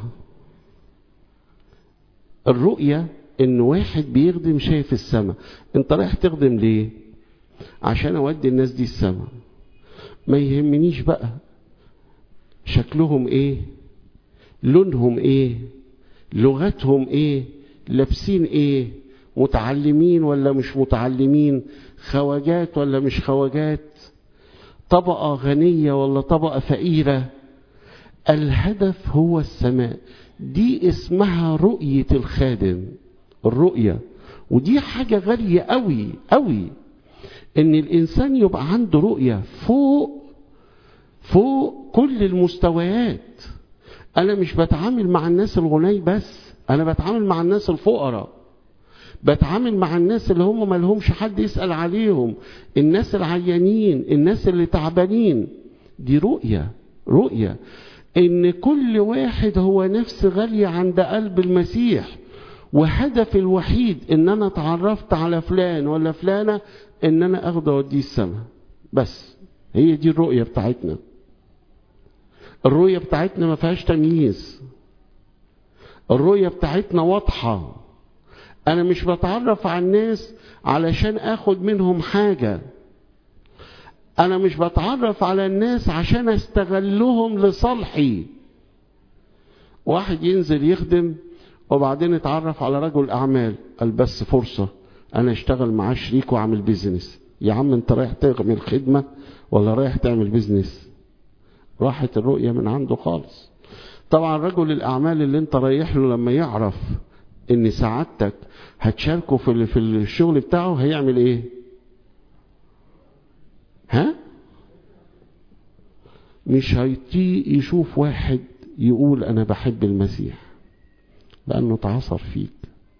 الرؤية ان واحد بيخدم شايف السماء انت رايح تخدم ليه عشان اودي الناس دي السماء ما يهمنيش بقى شكلهم ايه لونهم ايه لغتهم ايه لابسين ايه متعلمين ولا مش متعلمين خواجات ولا مش خواجات طبقة غنية ولا طبقة فقيرة الهدف هو السماء دي اسمها رؤية الخادم الرؤية ودي حاجة غالية قوي قوي ان الانسان يبقى عنده رؤية فوق فوق كل المستويات انا مش بتعامل مع الناس الغني بس انا بتعامل مع الناس الفقراء بتعامل مع الناس اللي هم مالهمش حد يسأل عليهم الناس العيانين الناس اللي تعبانين دي رؤية رؤية ان كل واحد هو نفس غالية عند قلب المسيح وهدفي الوحيد ان انا اتعرفت على فلان ولا فلانة ان انا اخده اوديه السماء بس هي دي الرؤية بتاعتنا الرؤية بتاعتنا ما فيهاش تمييز الرؤية بتاعتنا واضحة انا مش بتعرف على الناس علشان اخد منهم حاجة انا مش بتعرف على الناس عشان استغلهم لصالحي واحد ينزل يخدم وبعدين اتعرف على رجل اعمال قال بس فرصة انا اشتغل معاه شريك واعمل بيزنس يا عم انت رايح تعمل خدمة ولا رايح تعمل بيزنس راحت الرؤية من عنده خالص طبعا رجل الاعمال اللي انت رايح له لما يعرف ان سعادتك هتشاركه في في الشغل بتاعه هيعمل ايه ها مش هيطيق يشوف واحد يقول انا بحب المسيح لانه اتعصر فيك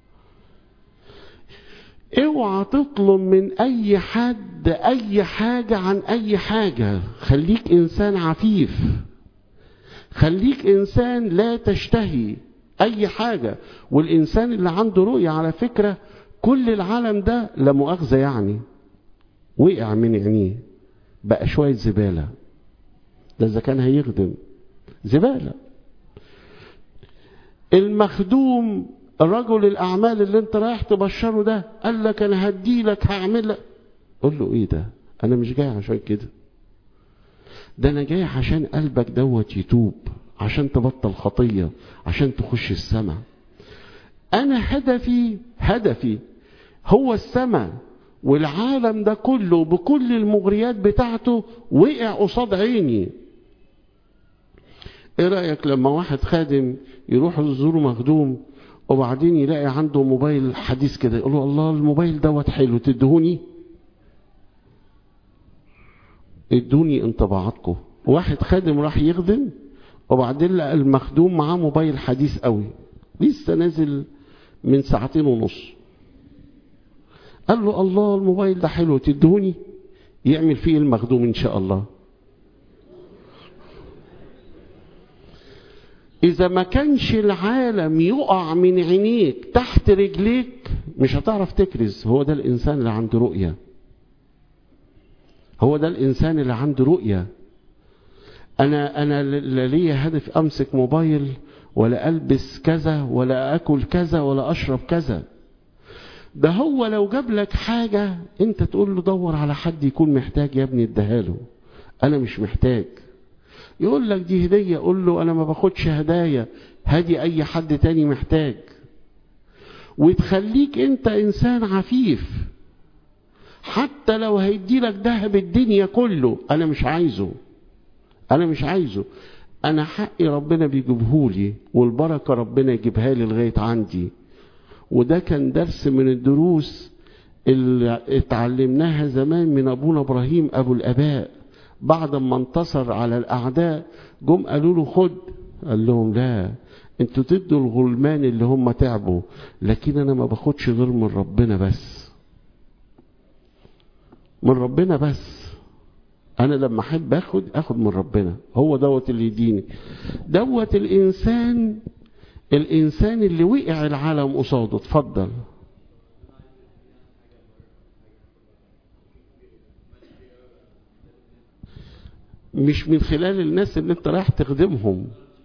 اوعى تطلب من اي حد اي حاجة عن اي حاجة خليك انسان عفيف خليك انسان لا تشتهي اي حاجة والانسان اللي عنده رؤية على فكرة كل العالم ده لا مؤاخذة يعني وقع من عينيه بقى شوية زبالة ده اذا كان هيخدم زبالة المخدوم الرجل الاعمال اللي انت رايح تبشره ده قال لك انا هدي لك هعمل لك قول له ايه ده انا مش جاي عشان كده ده انا جاي عشان قلبك دوت يتوب عشان تبطل خطية عشان تخش السماء انا هدفي هدفي هو السماء والعالم ده كله بكل المغريات بتاعته وقع قصاد عيني ايه رأيك لما واحد خادم يروح يزور مخدوم وبعدين يلاقي عنده موبايل حديث كده يقول له الله الموبايل دوت حلو تدهوني ادوني انطباعاتكم واحد خادم راح يخدم وبعدين لقى المخدوم معاه موبايل حديث قوي لسه نازل من ساعتين ونص قال له الله الموبايل ده حلو تدهوني يعمل فيه المخدوم ان شاء الله إذا ما كانش العالم يقع من عينيك تحت رجليك مش هتعرف تكرز هو ده الإنسان اللي عنده رؤية هو ده الإنسان اللي عنده رؤية أنا أنا لا ليا هدف أمسك موبايل ولا ألبس كذا ولا أكل كذا ولا أشرب كذا ده هو لو جاب لك حاجة أنت تقول له دور على حد يكون محتاج يا ابني اديها أنا مش محتاج يقول لك دي هدية قول له أنا ما باخدش هدايا هدي أي حد تاني محتاج وتخليك أنت إنسان عفيف حتى لو هيدي لك ذهب الدنيا كله أنا مش عايزه أنا مش عايزه أنا حقي ربنا بيجيبهولي والبركة ربنا يجيبها لي لغاية عندي وده كان درس من الدروس اللي اتعلمناها زمان من أبونا إبراهيم أبو الآباء بعد ما انتصر على الأعداء جم قالوا له خد قال لهم لا انتوا تدوا الغلمان اللي هم تعبوا لكن انا ما باخدش غير من ربنا بس من ربنا بس انا لما احب اخد اخد من ربنا هو دوت اللي يديني دوت الانسان الانسان اللي وقع العالم قصاده اتفضل مش من خلال الناس اللي انت رايح تخدمهم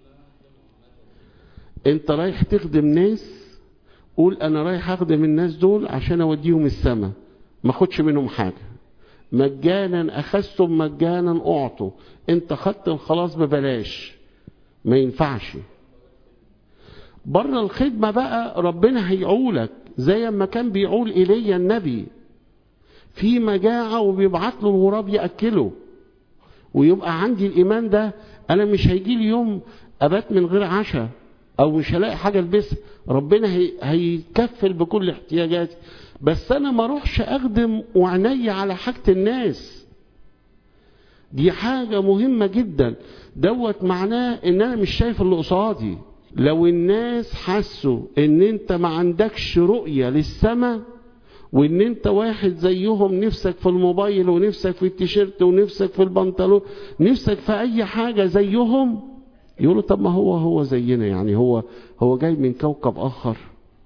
انت رايح تخدم ناس قول انا رايح اخدم الناس دول عشان اوديهم السماء ما اخدش منهم حاجة مجانا اخذتم مجانا اعطوا انت خدت الخلاص ببلاش ما ينفعش بره الخدمة بقى ربنا هيعولك زي ما كان بيعول ايليا النبي في مجاعة وبيبعت له الغراب يأكله ويبقى عندي الإيمان ده أنا مش هيجي لي يوم أبات من غير عشاء أو مش هلاقي حاجة ألبسها ربنا هي هيكفل بكل احتياجاتي بس أنا ما أروحش أخدم وعيني على حاجة الناس دي حاجة مهمة جدا دوت معناه إن أنا مش شايف اللي قصادي لو الناس حسوا إن أنت ما عندكش رؤية للسماء وان انت واحد زيهم نفسك في الموبايل ونفسك في التيشيرت ونفسك في البنطلون نفسك في اي حاجة زيهم يقولوا طب ما هو هو زينا يعني هو هو جاي من كوكب اخر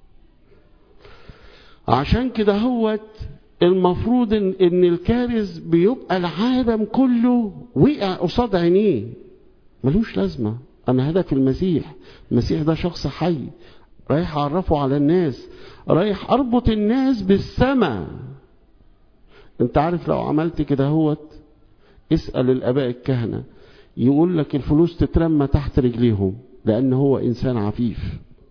عشان كده هوت المفروض ان, إن الكارث بيبقى العالم كله وقع قصاد عينيه ملوش لازمة انا هدف المسيح المسيح ده شخص حي رايح اعرفه على الناس رايح اربط الناس بالسماء انت عارف لو عملت كده هوت اسأل الاباء الكهنة يقول لك الفلوس تترمى تحت رجليهم لان هو انسان عفيف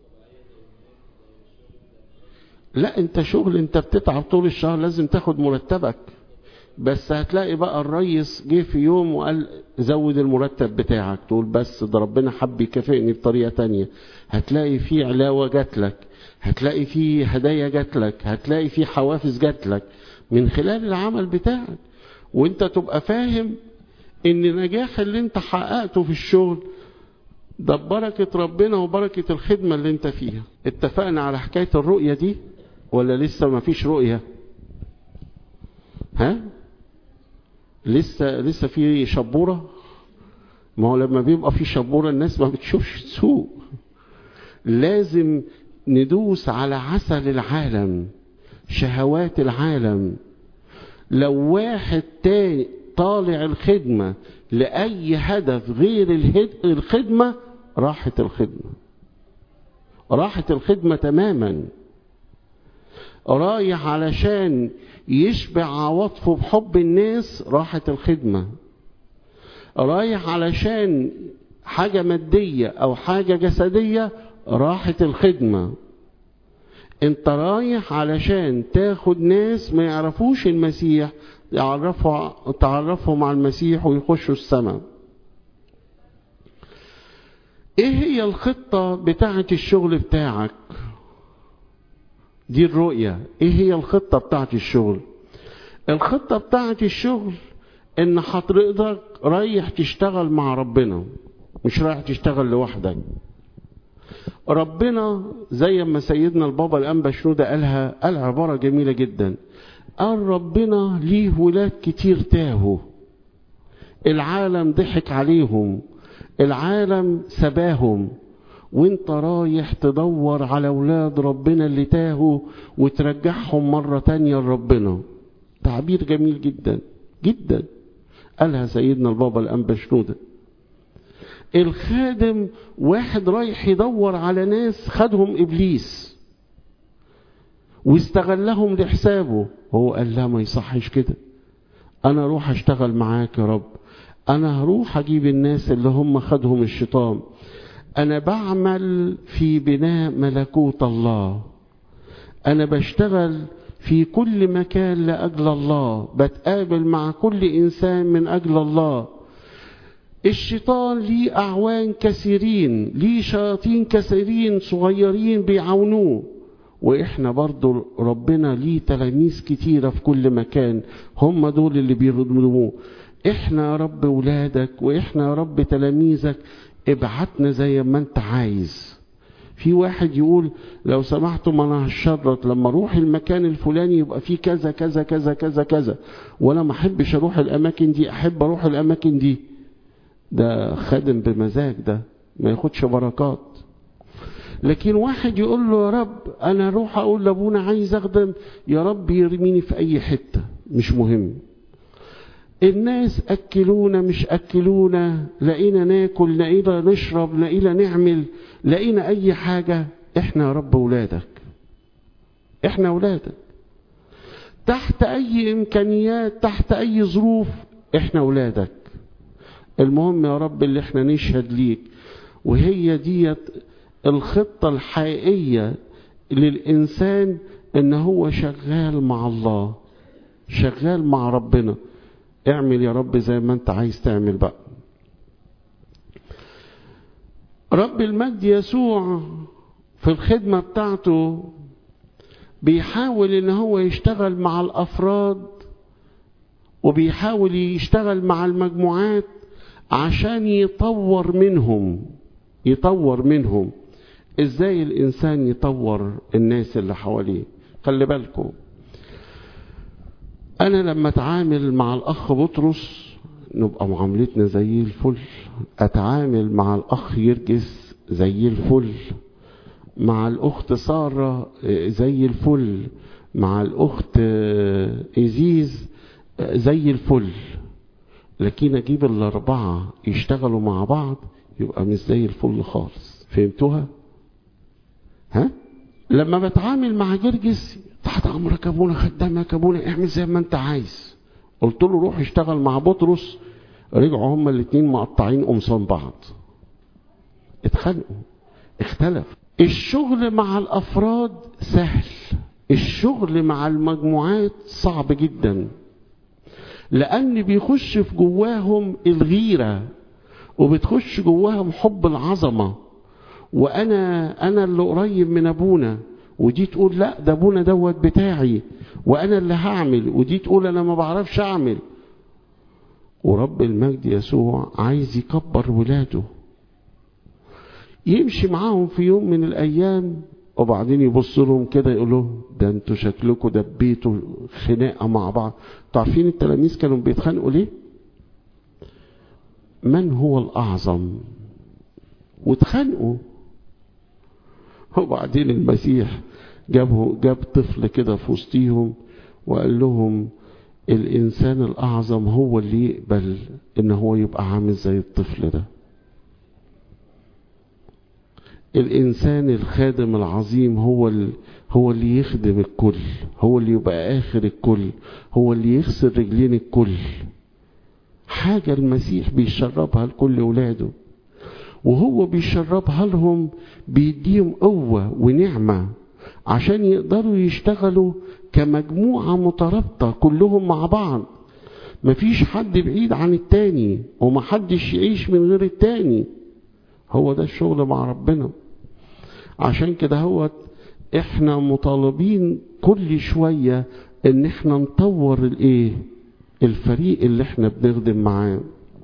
لا انت شغل انت بتتعب طول الشهر لازم تاخد مرتبك بس هتلاقي بقى الريس جه في يوم وقال زود المرتب بتاعك تقول بس ده ربنا حب يكافئني بطريقة تانية هتلاقي في علاوة جات لك هتلاقي في هدايا جات لك هتلاقي في حوافز جات لك من خلال العمل بتاعك وانت تبقى فاهم ان النجاح اللي انت حققته في الشغل ده ببركة ربنا وبركة الخدمة اللي انت فيها اتفقنا على حكاية الرؤية دي ولا لسه ما فيش رؤية ها لسه لسه في شبورة ما هو لما بيبقى في شبورة الناس ما بتشوفش السوق لازم ندوس على عسل العالم شهوات العالم لو واحد تاني طالع الخدمة لأي هدف غير الخدمة راحت الخدمة راحت الخدمة تماما رايح علشان يشبع عواطفه بحب الناس راحت الخدمة رايح علشان حاجة مادية أو حاجة جسدية راحة الخدمة انت رايح علشان تاخد ناس ما يعرفوش المسيح يعرفوا تعرفهم على المسيح ويخشوا السماء ايه هي الخطة بتاعة الشغل بتاعك دي الرؤية ايه هي الخطة بتاعة الشغل الخطة بتاعة الشغل ان حضرتك رايح تشتغل مع ربنا مش رايح تشتغل لوحدك ربنا زي ما سيدنا البابا الانبا شنودة قالها قال عبارة جميلة جدا قال ربنا ليه ولاد كتير تاهوا العالم ضحك عليهم العالم سباهم وانت رايح تدور على اولاد ربنا اللي تاهوا وترجعهم مرة تانية لربنا تعبير جميل جدا جدا قالها سيدنا البابا الانبا شنودة الخادم واحد رايح يدور على ناس خدهم ابليس واستغلهم لحسابه هو قال لا ما يصحش كده انا اروح اشتغل معاك يا رب انا هروح اجيب الناس اللي هم خدهم الشيطان انا بعمل في بناء ملكوت الله انا بشتغل في كل مكان لاجل الله بتقابل مع كل انسان من اجل الله الشيطان ليه اعوان كثيرين ليه شياطين كثيرين صغيرين بيعاونوه واحنا برضو ربنا ليه تلاميذ كتيرة في كل مكان هم دول اللي بيردموه احنا يا رب ولادك واحنا يا رب تلاميذك ابعتنا زي ما انت عايز في واحد يقول لو سمحتم انا هشرط لما اروح المكان الفلاني يبقى فيه كذا كذا كذا كذا كذا وانا ما احبش اروح الاماكن دي احب اروح الاماكن دي ده خادم بمزاج ده ما ياخدش بركات لكن واحد يقول له يا رب انا اروح اقول لابونا عايز اخدم يا رب يرميني في اي حته مش مهم الناس اكلونا مش اكلونا لقينا ناكل لقينا نشرب لقينا نعمل لقينا اي حاجه احنا يا رب ولادك احنا ولادك تحت اي امكانيات تحت اي ظروف احنا ولادك المهم يا رب اللي احنا نشهد ليك وهي ديت الخطة الحقيقية للإنسان إن هو شغال مع الله شغال مع ربنا اعمل يا رب زي ما انت عايز تعمل بقى رب المجد يسوع في الخدمة بتاعته بيحاول ان هو يشتغل مع الافراد وبيحاول يشتغل مع المجموعات عشان يطور منهم يطور منهم ازاي الانسان يطور الناس اللي حواليه خلي بالكم انا لما اتعامل مع الاخ بطرس نبقى معاملتنا زي الفل اتعامل مع الاخ يرجس زي الفل مع الاخت ساره زي الفل مع الاخت ايزيز زي الفل لكن اجيب الاربعه يشتغلوا مع بعض يبقى مش زي الفل خالص فهمتوها ها لما بتعامل مع جرجس تحت امرك ابونا خدامك ابونا اعمل زي ما انت عايز قلت له روح اشتغل مع بطرس رجعوا هما الاثنين مقطعين قمصان بعض اتخانقوا اختلف الشغل مع الافراد سهل الشغل مع المجموعات صعب جدا لان بيخش في جواهم الغيره وبتخش جواهم حب العظمه وانا انا اللي قريب من ابونا ودي تقول لا ده ابونا دوت بتاعي وانا اللي هعمل ودي تقول انا ما بعرفش اعمل ورب المجد يسوع عايز يكبر ولاده يمشي معاهم في يوم من الايام وبعدين يبص لهم كده يقول لهم ده انتوا شكلكم دبيتوا خناقه مع بعض عارفين التلاميذ كانوا بيتخانقوا ليه من هو الاعظم واتخانقوا وبعدين المسيح جابه جاب طفل كده في وسطيهم وقال لهم الانسان الاعظم هو اللي يقبل ان هو يبقى عامل زي الطفل ده الانسان الخادم العظيم هو ال... هو اللي يخدم الكل هو اللي يبقى اخر الكل هو اللي يغسل رجلين الكل حاجة المسيح بيشربها لكل ولاده وهو بيشربها لهم بيديهم قوة ونعمة عشان يقدروا يشتغلوا كمجموعة مترابطة كلهم مع بعض مفيش حد بعيد عن التاني ومحدش يعيش من غير التاني هو ده الشغل مع ربنا عشان كده هو احنا مطالبين كل شوية ان احنا نطور الايه الفريق اللي احنا بنخدم معاه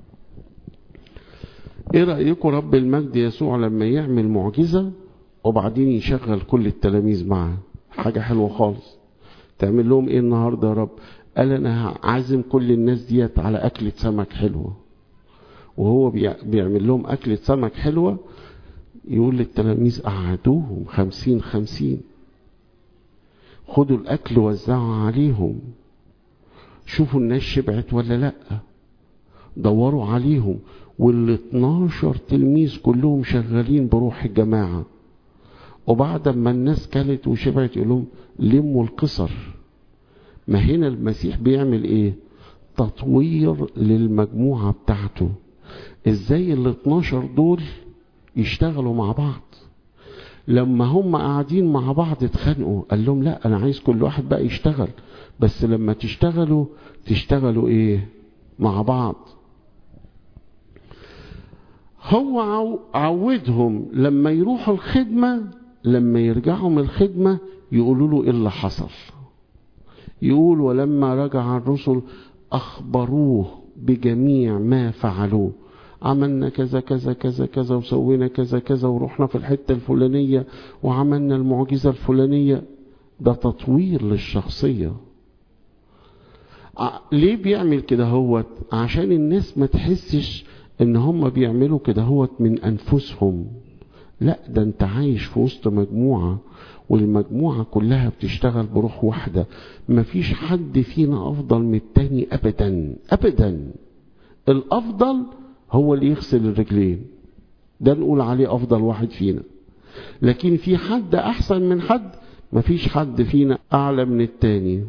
ايه رأيكم رب المجد يسوع لما يعمل معجزة وبعدين يشغل كل التلاميذ معاه حاجة حلوة خالص تعمل لهم ايه النهاردة يا رب قال انا عازم كل الناس ديت على اكلة سمك حلوة وهو بيعمل لهم اكلة سمك حلوة يقول للتلاميذ قعدوهم خمسين خمسين خدوا الاكل وزعوا عليهم شوفوا الناس شبعت ولا لا دوروا عليهم وال 12 تلميذ كلهم شغالين بروح الجماعة وبعد ما الناس كلت وشبعت يقول لهم لموا القصر ما هنا المسيح بيعمل ايه تطوير للمجموعة بتاعته ازاي ال 12 دول يشتغلوا مع بعض لما هم قاعدين مع بعض اتخانقوا قال لهم لا انا عايز كل واحد بقى يشتغل بس لما تشتغلوا تشتغلوا ايه مع بعض هو عودهم لما يروحوا الخدمة لما يرجعوا من الخدمة يقولوا له ايه اللي حصل يقول ولما رجع الرسل أخبروه بجميع ما فعلوه عملنا كذا كذا كذا كذا وسوينا كذا كذا ورحنا في الحتة الفلانية وعملنا المعجزة الفلانية ده تطوير للشخصية ليه بيعمل كده هوت عشان الناس ما تحسش ان هم بيعملوا كده هوت من انفسهم لا ده انت عايش في وسط مجموعة والمجموعة كلها بتشتغل بروح واحدة مفيش حد فينا افضل من التاني ابدا ابدا الافضل هو اللي يغسل الرجلين ده نقول عليه افضل واحد فينا لكن في حد احسن من حد مفيش حد فينا اعلى من التاني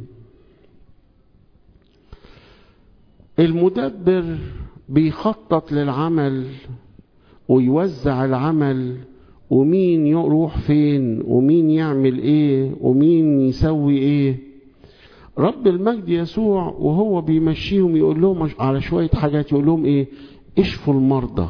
المدبر بيخطط للعمل ويوزع العمل ومين يروح فين ومين يعمل ايه ومين يسوي ايه رب المجد يسوع وهو بيمشيهم يقول لهم على شوية حاجات يقول لهم ايه اشفوا المرضى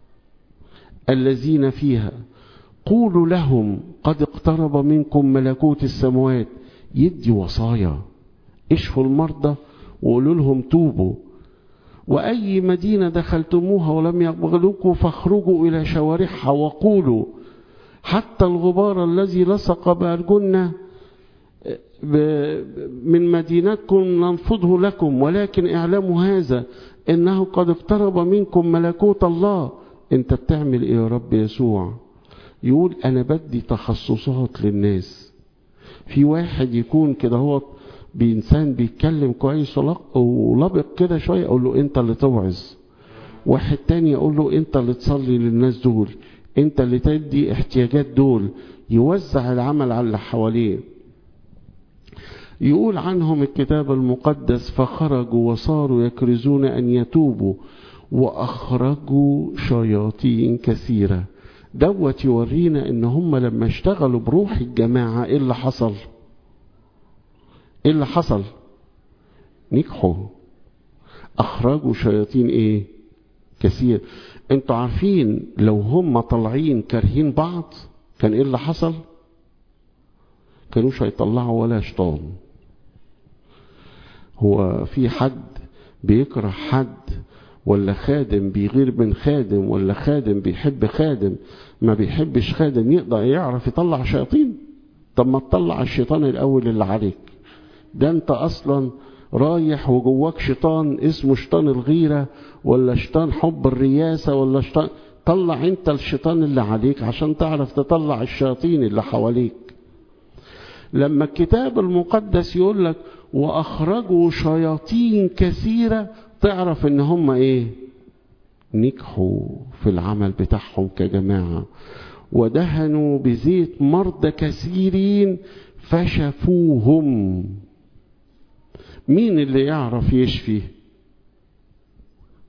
الذين فيها قولوا لهم قد اقترب منكم ملكوت السماوات يدي وصايا اشفوا المرضى وقولوا لهم توبوا وأي مدينة دخلتموها ولم يقبلوكم فاخرجوا إلى شوارعها وقولوا حتى الغبار الذي لصق بأرجلنا من مدينتكم ننفضه لكم ولكن اعلموا هذا إنه قد اقترب منكم ملكوت الله انت بتعمل ايه يا رب يسوع يقول انا بدي تخصصات للناس في واحد يكون كده هو بإنسان بيتكلم كويس ولبق كده شوية أقول له أنت اللي توعظ واحد تاني أقول له أنت اللي تصلي للناس دول أنت اللي تدي احتياجات دول يوزع العمل على اللي حواليه يقول عنهم الكتاب المقدس فخرجوا وصاروا يكرزون أن يتوبوا وأخرجوا شياطين كثيرة دوت يورينا ان هم لما اشتغلوا بروح الجماعة ايه اللي حصل ايه اللي حصل نجحوا اخرجوا شياطين ايه كثير انتوا عارفين لو هم طالعين كارهين بعض كان ايه اللي حصل كانوش هيطلعوا ولا شيطان هو في حد بيكره حد ولا خادم بيغير من خادم ولا خادم بيحب خادم ما بيحبش خادم يقدر يعرف يطلع شياطين طب ما تطلع الشيطان الاول اللي عليك ده انت اصلا رايح وجواك شيطان اسمه شيطان الغيرة ولا شيطان حب الرياسة ولا شيطان طلع انت الشيطان اللي عليك عشان تعرف تطلع الشياطين اللي حواليك لما الكتاب المقدس يقول لك واخرجوا شياطين كثيرة تعرف ان هم ايه نجحوا في العمل بتاعهم كجماعة ودهنوا بزيت مرضى كثيرين فشفوهم مين اللي يعرف يشفي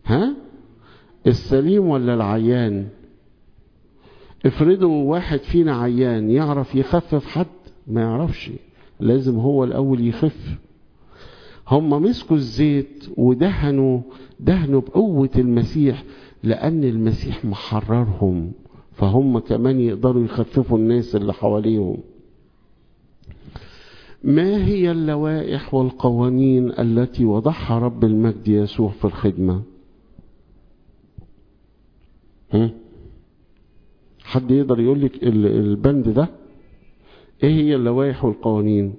ها السليم ولا العيان افرضوا واحد فينا عيان يعرف يخفف حد ما يعرفش لازم هو الاول يخف هم مسكوا الزيت ودهنوا دهنوا بقوة المسيح لأن المسيح محررهم فهم كمان يقدروا يخففوا الناس اللي حواليهم ما هي اللوائح والقوانين التي وضعها رب المجد يسوع في الخدمة هم؟ حد يقدر يقول لك البند ده ايه هي اللوائح والقوانين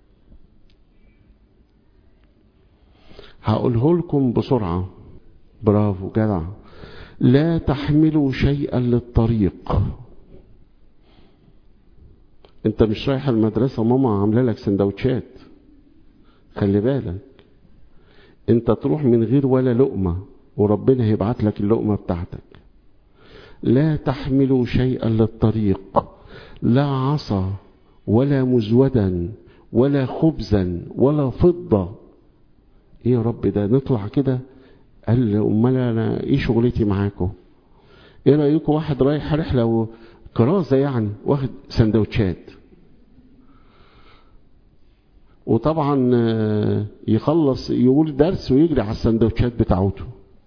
هقوله لكم بسرعة برافو جدع لا تحملوا شيئا للطريق انت مش رايح المدرسة ماما عاملة لك سندوتشات خلي بالك انت تروح من غير ولا لقمة وربنا هيبعت لك اللقمة بتاعتك لا تحملوا شيئا للطريق لا عصا ولا مزودا ولا خبزا ولا فضة ايه يا رب ده نطلع كده قال امال انا ايه شغلتي معاكم ايه رايكم واحد رايح رحله كرازه يعني واخد سندوتشات وطبعا يخلص يقول درس ويجري على السندوتشات بتاعته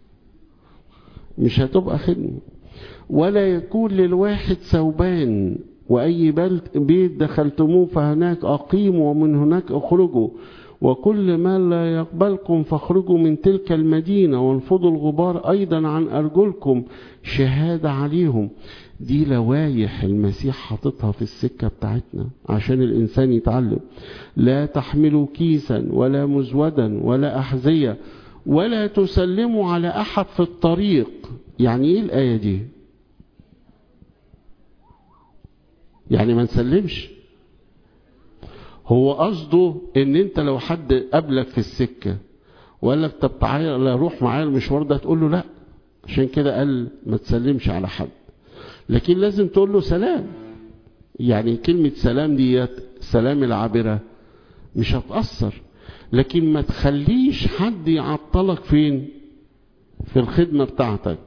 مش هتبقى خدمه ولا يكون للواحد ثوبان وأي بيت دخلتموه فهناك أقيموا ومن هناك اخرجوا وكل ما لا يقبلكم فاخرجوا من تلك المدينة وانفضوا الغبار أيضا عن أرجلكم شهادة عليهم دي لوايح المسيح حاططها في السكة بتاعتنا عشان الإنسان يتعلم لا تحملوا كيسا ولا مزودا ولا أحذية ولا تسلموا على أحد في الطريق يعني إيه الآية دي يعني ما نسلمش هو قصده ان انت لو حد قابلك في السكة وقال لك طب تعالى روح معايا المشوار ده تقول له لا عشان كده قال ما تسلمش على حد لكن لازم تقول له سلام يعني كلمة سلام دي سلام العابرة مش هتأثر لكن ما تخليش حد يعطلك فين في الخدمة بتاعتك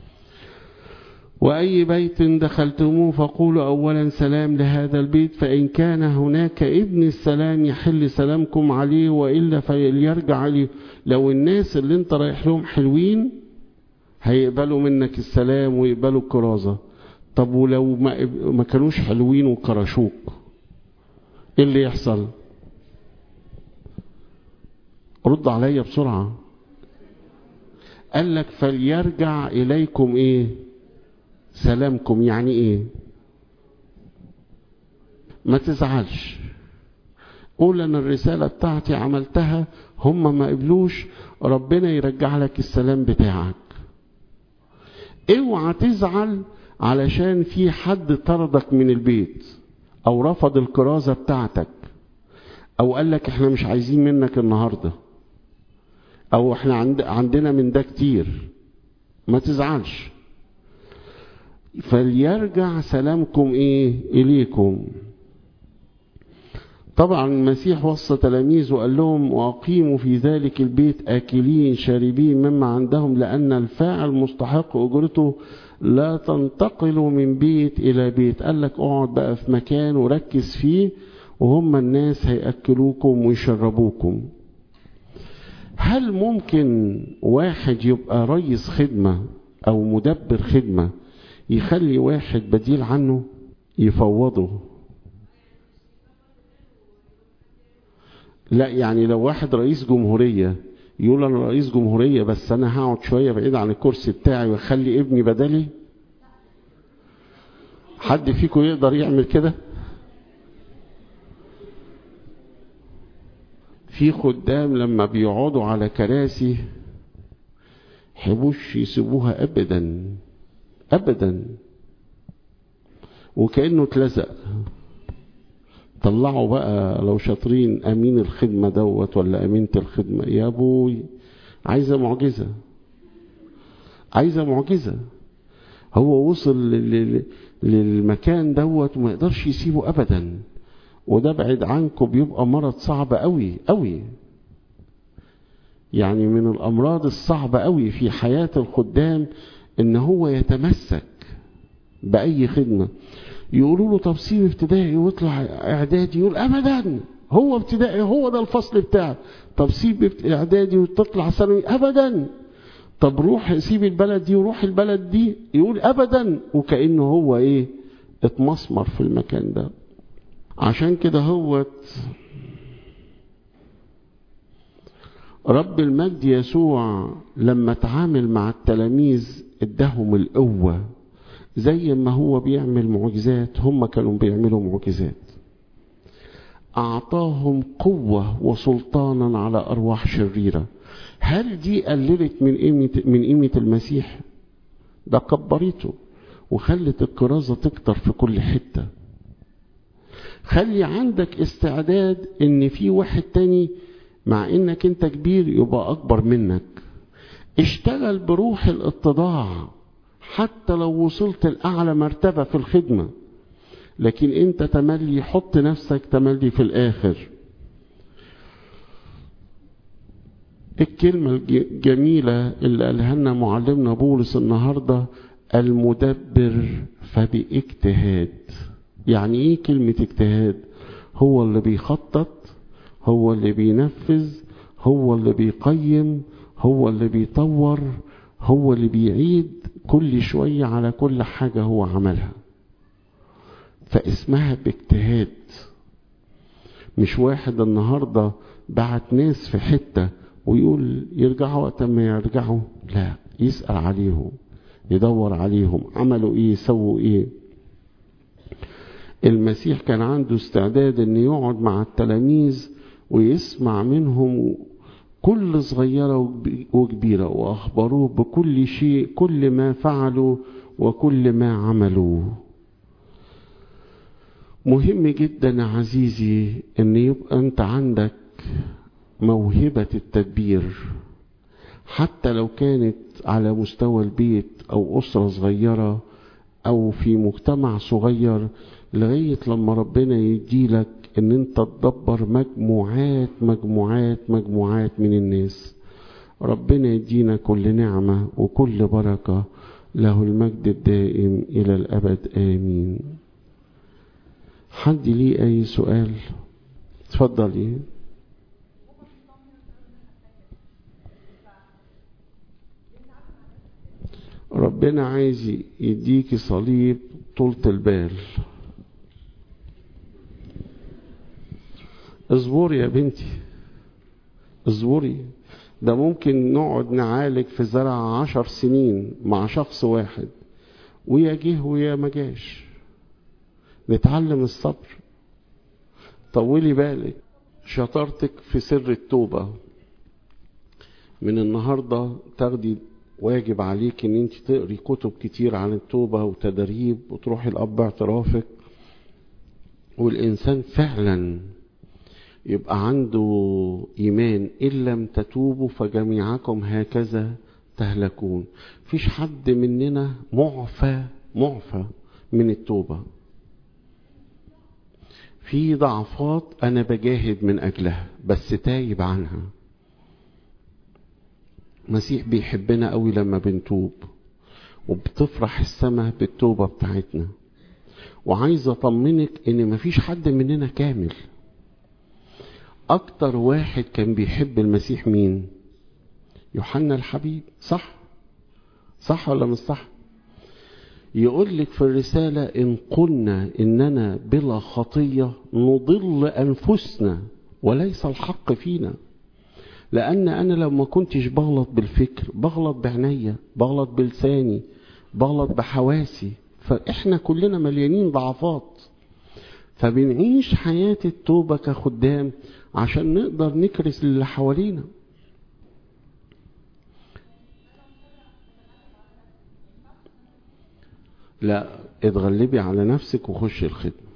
وأي بيت دخلتموه فقولوا أولا سلام لهذا البيت فإن كان هناك ابن السلام يحل سلامكم عليه وإلا فليرجع عليه لو الناس اللي انت رايح لهم حلوين هيقبلوا منك السلام ويقبلوا الكرازة طب ولو ما, ما كانوش حلوين وكرشوك ايه اللي يحصل رد عليا بسرعة قال لك فليرجع إليكم ايه سلامكم يعني ايه ما تزعلش قول انا الرسالة بتاعتي عملتها هم ما قبلوش ربنا يرجع لك السلام بتاعك اوعى تزعل علشان في حد طردك من البيت او رفض الكرازة بتاعتك او قال لك احنا مش عايزين منك النهاردة او احنا عند عندنا من ده كتير ما تزعلش فليرجع سلامكم ايه اليكم طبعا المسيح وصى تلاميذه وقال لهم واقيموا في ذلك البيت اكلين شاربين مما عندهم لان الفاعل مستحق اجرته لا تنتقلوا من بيت الى بيت قال لك اقعد بقى في مكان وركز فيه وهم الناس هياكلوكم ويشربوكم هل ممكن واحد يبقى رئيس خدمه او مدبر خدمه يخلي واحد بديل عنه يفوضه لا يعني لو واحد رئيس جمهورية يقول انا رئيس جمهورية بس انا هقعد شوية بعيد عن الكرسي بتاعي واخلي ابني بدلي حد فيكم يقدر يعمل كده في خدام لما بيقعدوا على كراسي حبوش يسيبوها ابدا ابدا وكانه اتلزق طلعوا بقى لو شاطرين امين الخدمه دوت ولا امينه الخدمه يا ابوي عايزه معجزه عايزه معجزه هو وصل للمكان دوت وما يقدرش يسيبه ابدا وده بعيد عنكم بيبقى مرض صعب قوي قوي يعني من الأمراض الصعبة قوي في حياة الخدام إن هو يتمسك بأي خدمة يقولوا له طب سيب ابتدائي واطلع إعدادي يقول أبدا هو ابتدائي هو ده الفصل بتاعه طب سيب إعدادي وتطلع ثانوي أبدا طب روح سيب البلد دي وروح البلد دي يقول أبدا وكأنه هو إيه اتمسمر في المكان ده عشان كده هوت رب المجد يسوع لما تعامل مع التلاميذ اداهم القوة زي ما هو بيعمل معجزات هم كانوا بيعملوا معجزات أعطاهم قوة وسلطانا على أرواح شريرة هل دي قللت من قيمة من قيمة المسيح؟ ده كبرته وخلت الكرازة تكتر في كل حتة خلي عندك استعداد ان في واحد تاني مع انك انت كبير يبقى اكبر منك اشتغل بروح الاتضاع حتى لو وصلت لأعلى مرتبة في الخدمة لكن انت تملي حط نفسك تملي في الاخر الكلمة الجميلة اللي قالها لنا معلمنا بولس النهاردة المدبر فباجتهاد يعني ايه كلمة اجتهاد هو اللي بيخطط هو اللي بينفذ هو اللي بيقيم هو اللي بيطور هو اللي بيعيد كل شوية على كل حاجة هو عملها فاسمها باجتهاد مش واحد النهاردة بعت ناس في حتة ويقول يرجعوا وقت ما يرجعوا لا يسأل عليهم يدور عليهم عملوا ايه سووا ايه المسيح كان عنده استعداد ان يقعد مع التلاميذ ويسمع منهم كل صغيرة وكبيرة وأخبروه بكل شيء كل ما فعلوا وكل ما عملوا مهم جدا يا عزيزي ان يبقى انت عندك موهبة التدبير حتى لو كانت على مستوى البيت او اسرة صغيرة او في مجتمع صغير لغاية لما ربنا يديلك ان انت تدبر مجموعات مجموعات مجموعات من الناس ربنا يدينا كل نعمة وكل بركة له المجد الدائم الى الابد امين حد ليه اي سؤال اتفضلي ربنا عايز يديكي صليب طولة البال اصبري يا بنتي اصبري ده ممكن نقعد نعالج في زرع عشر سنين مع شخص واحد ويا جه ويا ما جاش نتعلم الصبر طولي بالك شطارتك في سر التوبة من النهاردة تاخدي واجب عليك ان انت تقري كتب كتير عن التوبة وتدريب وتروحي الاب اعترافك والانسان فعلا يبقى عنده ايمان ان لم تتوبوا فجميعكم هكذا تهلكون فيش حد مننا معفى معفى من التوبة في ضعفات انا بجاهد من اجلها بس تايب عنها المسيح بيحبنا قوي لما بنتوب وبتفرح السماء بالتوبة بتاعتنا وعايز اطمنك ان مفيش حد مننا كامل اكتر واحد كان بيحب المسيح مين يوحنا الحبيب صح صح ولا مش صح يقول لك في الرسالة إن قلنا إننا بلا خطية نضل أنفسنا وليس الحق فينا لأن أنا لو ما كنتش بغلط بالفكر بغلط بعينيا بغلط بلساني بغلط بحواسي فإحنا كلنا مليانين ضعفات فبنعيش حياة التوبة كخدام عشان نقدر نكرس اللي حوالينا لا اتغلبي على نفسك وخشي الخدمة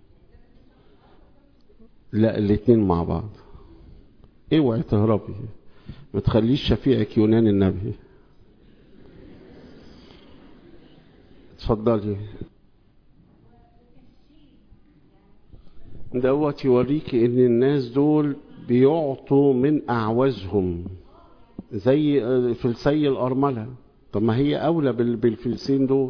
لا الاتنين مع بعض اوعي تهربي ما تخليش شفيعك يونان النبي اتفضلي دوت يوريكي ان الناس دول بيعطوا من اعوازهم زي فلسي الأرملة طب ما هي أولى بالفلسين دول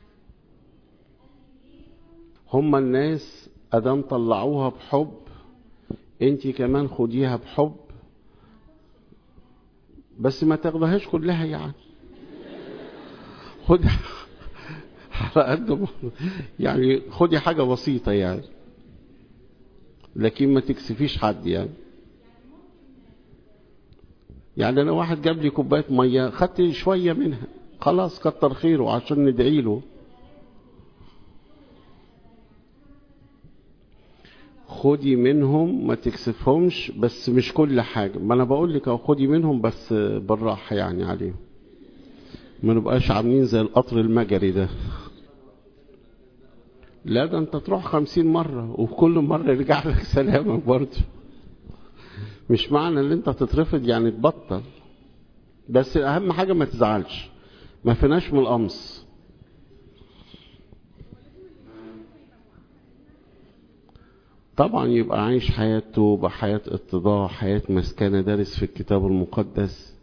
هم الناس أدام طلعوها بحب انت كمان خديها بحب بس ما تاخدهاش كلها يعني خدي على قد يعني خدي حاجة بسيطة يعني لكن ما تكسفيش حد يعني يعني انا واحد جاب لي كوبايه ميه خدت شويه منها خلاص كتر خيره عشان ندعي له خدي منهم ما تكسفهمش بس مش كل حاجه ما انا بقول لك خدي منهم بس بالراحه يعني عليهم ما نبقاش عاملين زي القطر المجري ده لا ده انت تروح خمسين مرة وكل مرة يرجع لك سلامك برضه مش معنى ان انت تترفض يعني تبطل بس اهم حاجة ما تزعلش ما فيناش من القمص طبعا يبقى عايش حياة توبة حياة اتضاع حياة مسكنة دارس في الكتاب المقدس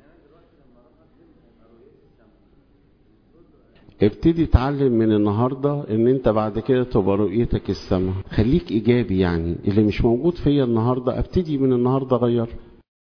ابتدي اتعلم من النهاردة ان انت بعد كده تبقى رؤيتك السماء خليك ايجابي يعني اللي مش موجود فيا النهاردة ابتدي من النهاردة غيره